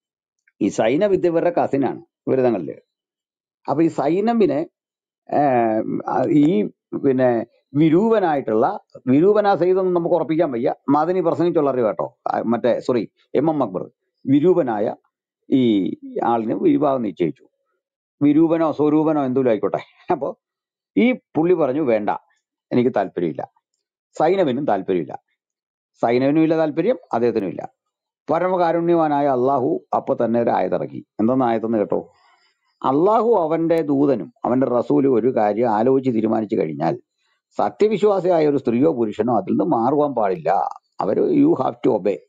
ഈ സൈനബ് ഇത് ഇവരുടെ കസിനാണ് ഇവര് തങ്ങളില് അപ്പൊ ഈ സൈനബിനെ ഏർ, ആ, ഈ പിന്നെ വിരൂപനായിട്ടുള്ള വിരൂപന സഹിതം നമുക്ക് ഉറപ്പിക്കാൻ വയ്യ മദനി പ്രസംഗിച്ചുള്ള അറിവ് കേട്ടോ ആ, മറ്റേ സോറി എം എം അക്ബർ വിരൂപനായ ഈ ആളിന് വിവാഹം നിശ്ചയിച്ചു വിരൂപനോ സ്വരൂപനോ എന്തെങ്കിലും ആയിക്കോട്ടെ അപ്പൊ ഈ പുള്ളി പറഞ്ഞു വേണ്ട എനിക്ക് താല്പര്യമില്ല സൈനവിനും താല്പര്യമില്ല സൈനവിനും ഇല്ല താല്പര്യം അദ്ദേഹത്തിനും ഇല്ല പരമകാരുണ്യവാനായ അള്ളാഹു അപ്പൊ തന്നെ ഒരു ആയതിറക്കി എന്തെന്ന് ആയതെന്ന് കേട്ടോ അള്ളാഹു അവന്റെ ദൂതനും അവന്റെ റസൂലും ഒരു കാര്യം ആലോചിച്ച് തീരുമാനിച്ചു കഴിഞ്ഞാൽ സത്യവിശ്വാസിയായ ഒരു സ്ത്രീയോ പുരുഷനോ അതിൽ നിന്ന് മാറുവാൻ പാടില്ല അവര് you have to obey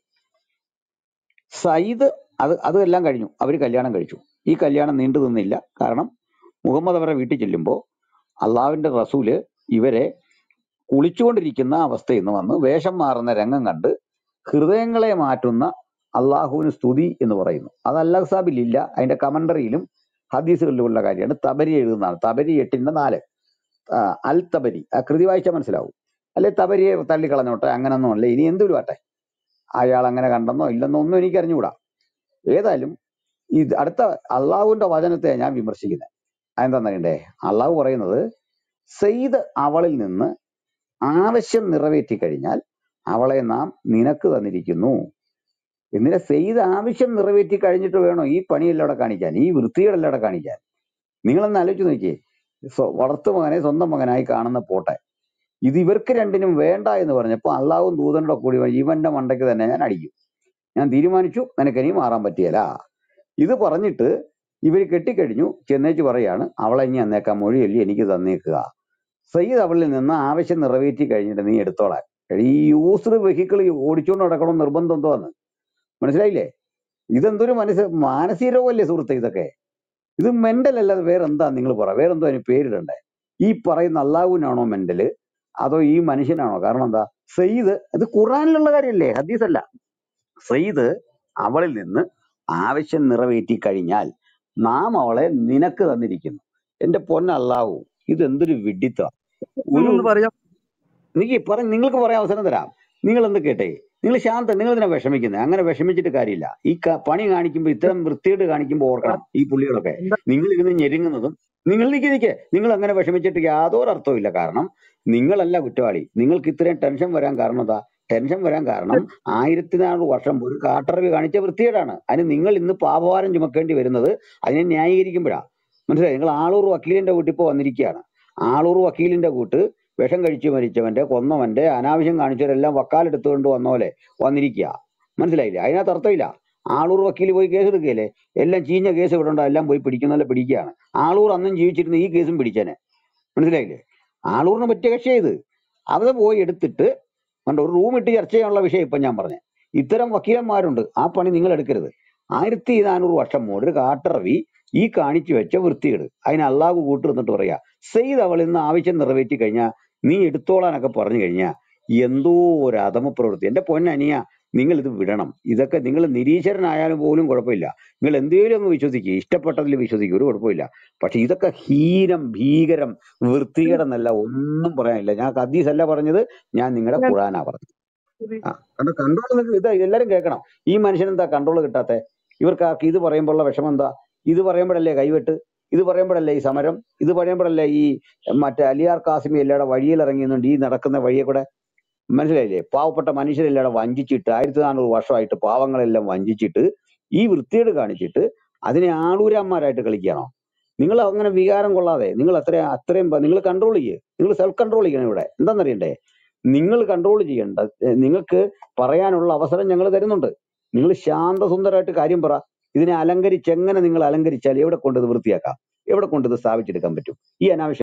Sayyid അത് അതെല്ലാം കഴിഞ്ഞു അവർ കല്യാണം കഴിച്ചു ഈ കല്യാണം നീണ്ടു നിന്നില്ല കാരണം മുഹമ്മദ് അവരുടെ വീട്ടിൽ ചെല്ലുമ്പോൾ അള്ളാഹുവിന്റെ റസൂല് ഇവരെ കുളിച്ചുകൊണ്ടിരിക്കുന്ന അവസ്ഥയിൽ നിന്ന് വന്ന് വേഷം മാറുന്ന രംഗം കണ്ട് ഹൃദയങ്ങളെ മാറ്റുന്ന അള്ളാഹുവിന് സ്തുതി എന്ന് പറയുന്നു അത് അല്ലാഹ് സാബിൽ ഇല്ല അതിന്റെ കമന്ററിയിലും ഹദീസുകളിലുമുള്ള കാര്യമാണ് തബരി എഴുതുന്നതാണ് തബരി എട്ടിന്റെ നാല് ആ, അൽ തബരി ആ കൃതി വായിച്ചാൽ മനസ്സിലാവും അല്ലെ തബരിയെ തള്ളിക്കളഞ്ഞോട്ടെ അങ്ങനൊന്നും അല്ല ഇനി എന്തൊരു ആട്ടെ അയാൾ അങ്ങനെ കണ്ടെന്നോ ഇല്ലെന്നോ ഒന്നും എനിക്ക് അറിഞ്ഞുകൂടാ ഏതായാലും ഇത് അടുത്ത അള്ളാഹുവിന്റെ വചനത്തെ ഞാൻ വിമർശിക്കുന്നത് അതെന്താന്നറിയണ്ടേ അള്ളാഹു പറയുന്നത് സെയ്ത് അവളിൽ നിന്ന് ആവശ്യം നിറവേറ്റി കഴിഞ്ഞാൽ അവളെ നാം നിനക്ക് തന്നിരിക്കുന്നു എന്തിനാ സെയ്ത് ആവശ്യം നിറവേറ്റി കഴിഞ്ഞിട്ട് വേണോ ഈ പണിയെല്ലാം അവിടെ കാണിക്കാൻ ഈ വൃത്തികളെല്ലാം അവിടെ കാണിക്കാൻ നിങ്ങളൊന്ന് ആലോചിച്ച് നോക്കിയേ സ്വ- വളർത്തു മകനെ സ്വന്തം മകനായി കാണുന്ന പോട്ടെ ഇത് ഇവർക്ക് രണ്ടിനും വേണ്ട എന്ന് പറഞ്ഞപ്പോൾ അള്ളാഹും ദൂതനോടെ കൂടി വ- ഇവന്റെ മണ്ടയ്ക്ക് തന്നെ ഞാൻ അടിക്കും ഞാൻ തീരുമാനിച്ചു നിനക്കിനി മാറാൻ പറ്റിയല്ല ഇത് പറഞ്ഞിട്ട് ഇവർ കെട്ടിക്കഴിഞ്ഞു ചെന്നേച്ച് പറയാണ് അവളെ ഇനി അന്നേക്കാൻ മൊഴിയല്ലി എനിക്ക് തന്നേക്കുക സയ്യിദ് അവളിൽ നിന്ന് ആവശ്യം നിറവേറ്റി കഴിഞ്ഞിട്ട് നീ എടുത്തോളാൻ ഈ യൂസ്ഡ് വെഹിക്കിൾ ഓടിച്ചുകൊണ്ട് നടക്കണം നിർബന്ധം എന്തോന്ന് മനസ്സിലായില്ലേ ഇതെന്തൊരു മനസ്സ് മാനസിക രോഗമല്ലേ സുഹൃത്തെ ഇതൊക്കെ ഇത് മെന്റൽ അല്ലാതെ വേറെ എന്താ നിങ്ങൾ പറ വേറെ എന്തോ അതിന് പേരിടണ്ടേ ഈ പറയുന്ന അള്ളാഹുവിനാണോ മെന്റല് അതോ ഈ മനുഷ്യനാണോ കാരണം എന്താ സയ്യിദ് ഇത് ഖുറാനിലുള്ള കാര്യമല്ലേ ഹദീസല്ല സയ്യിദ് അവളിൽ നിന്ന് ആവശ്യം നിറവേറ്റി കഴിഞ്ഞാൽ നാം അവളെ നിനക്ക് തന്നിരിക്കുന്നു എന്റെ പൊന്ന അള്ളാഹു ഇത് എന്തൊരു വിഡിത്ത ഒരു ഒന്നൊന്ന് പറയാം എനിക്ക് പറ നിങ്ങൾക്ക് പറയാൻ അവസരം തരാം നിങ്ങൾ എന്ത് കേട്ടെ നിങ്ങൾ ശാന്തം നിങ്ങൾ ഇതിനെ വിഷമിക്കുന്നത് അങ്ങനെ വിഷമിച്ചിട്ട് കാര്യമില്ല ഈ ക- പണി കാണിക്കുമ്പോൾ ഇത്തരം വൃത്തികേട് കാണിക്കുമ്പോൾ ഓർക്കണം ഈ പുള്ളികളൊക്കെ എന്താ നിങ്ങൾ ഇരുന്ന് ഞെരുങ്ങുന്നതും നിങ്ങൾ നിൽക്കി നിൽക്കേ നിങ്ങൾ അങ്ങനെ വിഷമിച്ചിട്ട് യാതൊരു അർത്ഥവുമില്ല കാരണം നിങ്ങളല്ല കുറ്റവാളി നിങ്ങൾക്ക് ഇത്രയും ടെൻഷൻ വരാൻ കാരണം എന്താ ടെൻഷൻ വരാൻ കാരണം ആയിരത്തി നാനൂറ് വർഷം ഒരു കാട്ടറവി കാണിച്ച വൃത്തികേടാണ് അതിന് നിങ്ങൾ ഇന്ന് പാപഭാരം ചുമക്കേണ്ടി വരുന്നത് അതിനെ ന്യായീകരിക്കുമ്പോഴാ മനസ്സിലായി നിങ്ങൾ ആളൂർ വക്കീലിന്റെ വീട്ടിൽ ഇപ്പോൾ വന്നിരിക്കുകയാണ് ആളൂർ വക്കീലിന്റെ കൂട്ട് വിഷം കഴിച്ചു മരിച്ചവന്റെ കൊന്നവന്റെ അനാവശ്യം കാണിച്ചവരെല്ലാം വക്കാലെടുത്തുകൊണ്ട് വന്ന പോലെ വന്നിരിക്കുക മനസ്സിലായില്ലേ അതിനകത്ത് അർത്ഥമില്ല ആളൂർ വക്കീൽ പോയി കേസ് എടുക്കുകയല്ലേ എല്ലാം ചീഞ്ഞ കേസ് ഇവിടെ ഉണ്ടോ എല്ലാം പോയി പിടിക്കുന്നല്ല പിടിക്കുകയാണ് ആളൂർ അന്നും ജീവിച്ചിരുന്ന ഈ കേസും പിടിച്ചേനെ മനസ്സിലായില്ലേ ആളൂറിന് പറ്റിയ കക്ഷിയാ ഇത് അത് പോയി എടുത്തിട്ട് കണ്ടോ ഒരു റൂം ഇട്ട് ചർച്ച ചെയ്യാനുള്ള വിഷയം ഇപ്പൊ ഞാൻ പറഞ്ഞത് ഇത്തരം വക്കീലന്മാരുണ്ട് ആ പണി നിങ്ങൾ എടുക്കരുത് ആയിരത്തി നാനൂറ് വർഷം മുതൽ ഒരു കാട്ടറവി ഈ കാണിച്ചു വെച്ച വൃത്തികേട് അതിന് അള്ളാഹു കൂട്ട് നിന്നിട്ട് പറയാ സെയ്ത് അവൾ ഇന്ന് ആവശ്യം നിറവേറ്റി കഴിഞ്ഞാൽ നീ എടുത്തോളാനൊക്കെ പറഞ്ഞു കഴിഞ്ഞാൽ എന്തോ ഒരു അധമ പ്രവൃത്തി എന്റെ പൊന്നനിയ നിങ്ങൾ ഇത് വിടണം ഇതൊക്കെ നിങ്ങൾ നിരീശ്വരനായാലും പോലും കുഴപ്പമില്ല നിങ്ങൾ എന്തേലും അങ്ങ് വിശ്വസിക്കുക ഇഷ്ടപ്പെട്ടതിൽ വിശ്വസിക്കുക ഒരു കുഴപ്പമില്ല പക്ഷെ ഇതൊക്കെ ഹീനം ഭീകരം വൃത്തികേടെന്നല്ല ഒന്നും പറയാനില്ല ഞാൻ ഹദീസ് അല്ല പറഞ്ഞത് ഞാൻ നിങ്ങളുടെ ഖുറാനാ പറഞ്ഞത് ആ കണ്ടോ കൺട്രോൾ ഇത് എല്ലാരും കേൾക്കണം ഈ മനുഷ്യൻ എന്താ കൺട്രോൾ കിട്ടാത്തെ ഇവർക്ക് ആർക്ക് ഇത് പറയുമ്പോഴുള്ള വിഷമം എന്താ ഇത് പറയുമ്പോഴല്ലേ കൈവെട്ട് ഇത് പറയുമ്പോഴല്ലേ ഈ സമരം ഇത് പറയുമ്പോഴല്ലേ ഈ മറ്റേ അലിയാർ കാസിമി എല്ലാടെ വഴിയിൽ ഇറങ്ങിയുന്നുണ്ട് ഈ നടക്കുന്ന വഴിയെ കൂടെ മനസ്സിലായില്ലേ പാവപ്പെട്ട മനുഷ്യരെല്ലാം വഞ്ചിച്ചിട്ട് ആയിരത്തി നാനൂറ് വർഷമായിട്ട് പാവങ്ങളെല്ലാം വഞ്ചിച്ചിട്ട് ഈ വൃത്തികേട് കാണിച്ചിട്ട് അതിനെ ആളൂരന്മാരായിട്ട് കളിക്കുകയാണോ നിങ്ങൾ അങ്ങനെ വികാരം കൊള്ളാതെ നിങ്ങൾ അത്രയും അത്രയും നിങ്ങൾ കൺട്രോൾ ചെയ്യേ നിങ്ങൾ സെൽഫ് കൺട്രോൾ ചെയ്യണം ഇവിടെ എന്താണെന്നറിയണ്ടേ നിങ്ങൾ കൺട്രോൾ ചെയ്യേണ്ട ഏ, നിങ്ങൾക്ക് പറയാനുള്ള അവസരം ഞങ്ങൾ തരുന്നുണ്ട് നിങ്ങൾ ശാന്തസുന്ദരമായിട്ട് കാര്യം പറ ഇതിനെ അലങ്കരിച്ച് എങ്ങനെ നിങ്ങൾ അലങ്കരിച്ചാൽ എവിടെ കൊണ്ട് ഇത് വൃത്തിയാക്കാം എവിടെ കൊണ്ട് ഇത് സ്ഥാപിച്ചെടുക്കാൻ പറ്റും ഈ അനാവശ്യ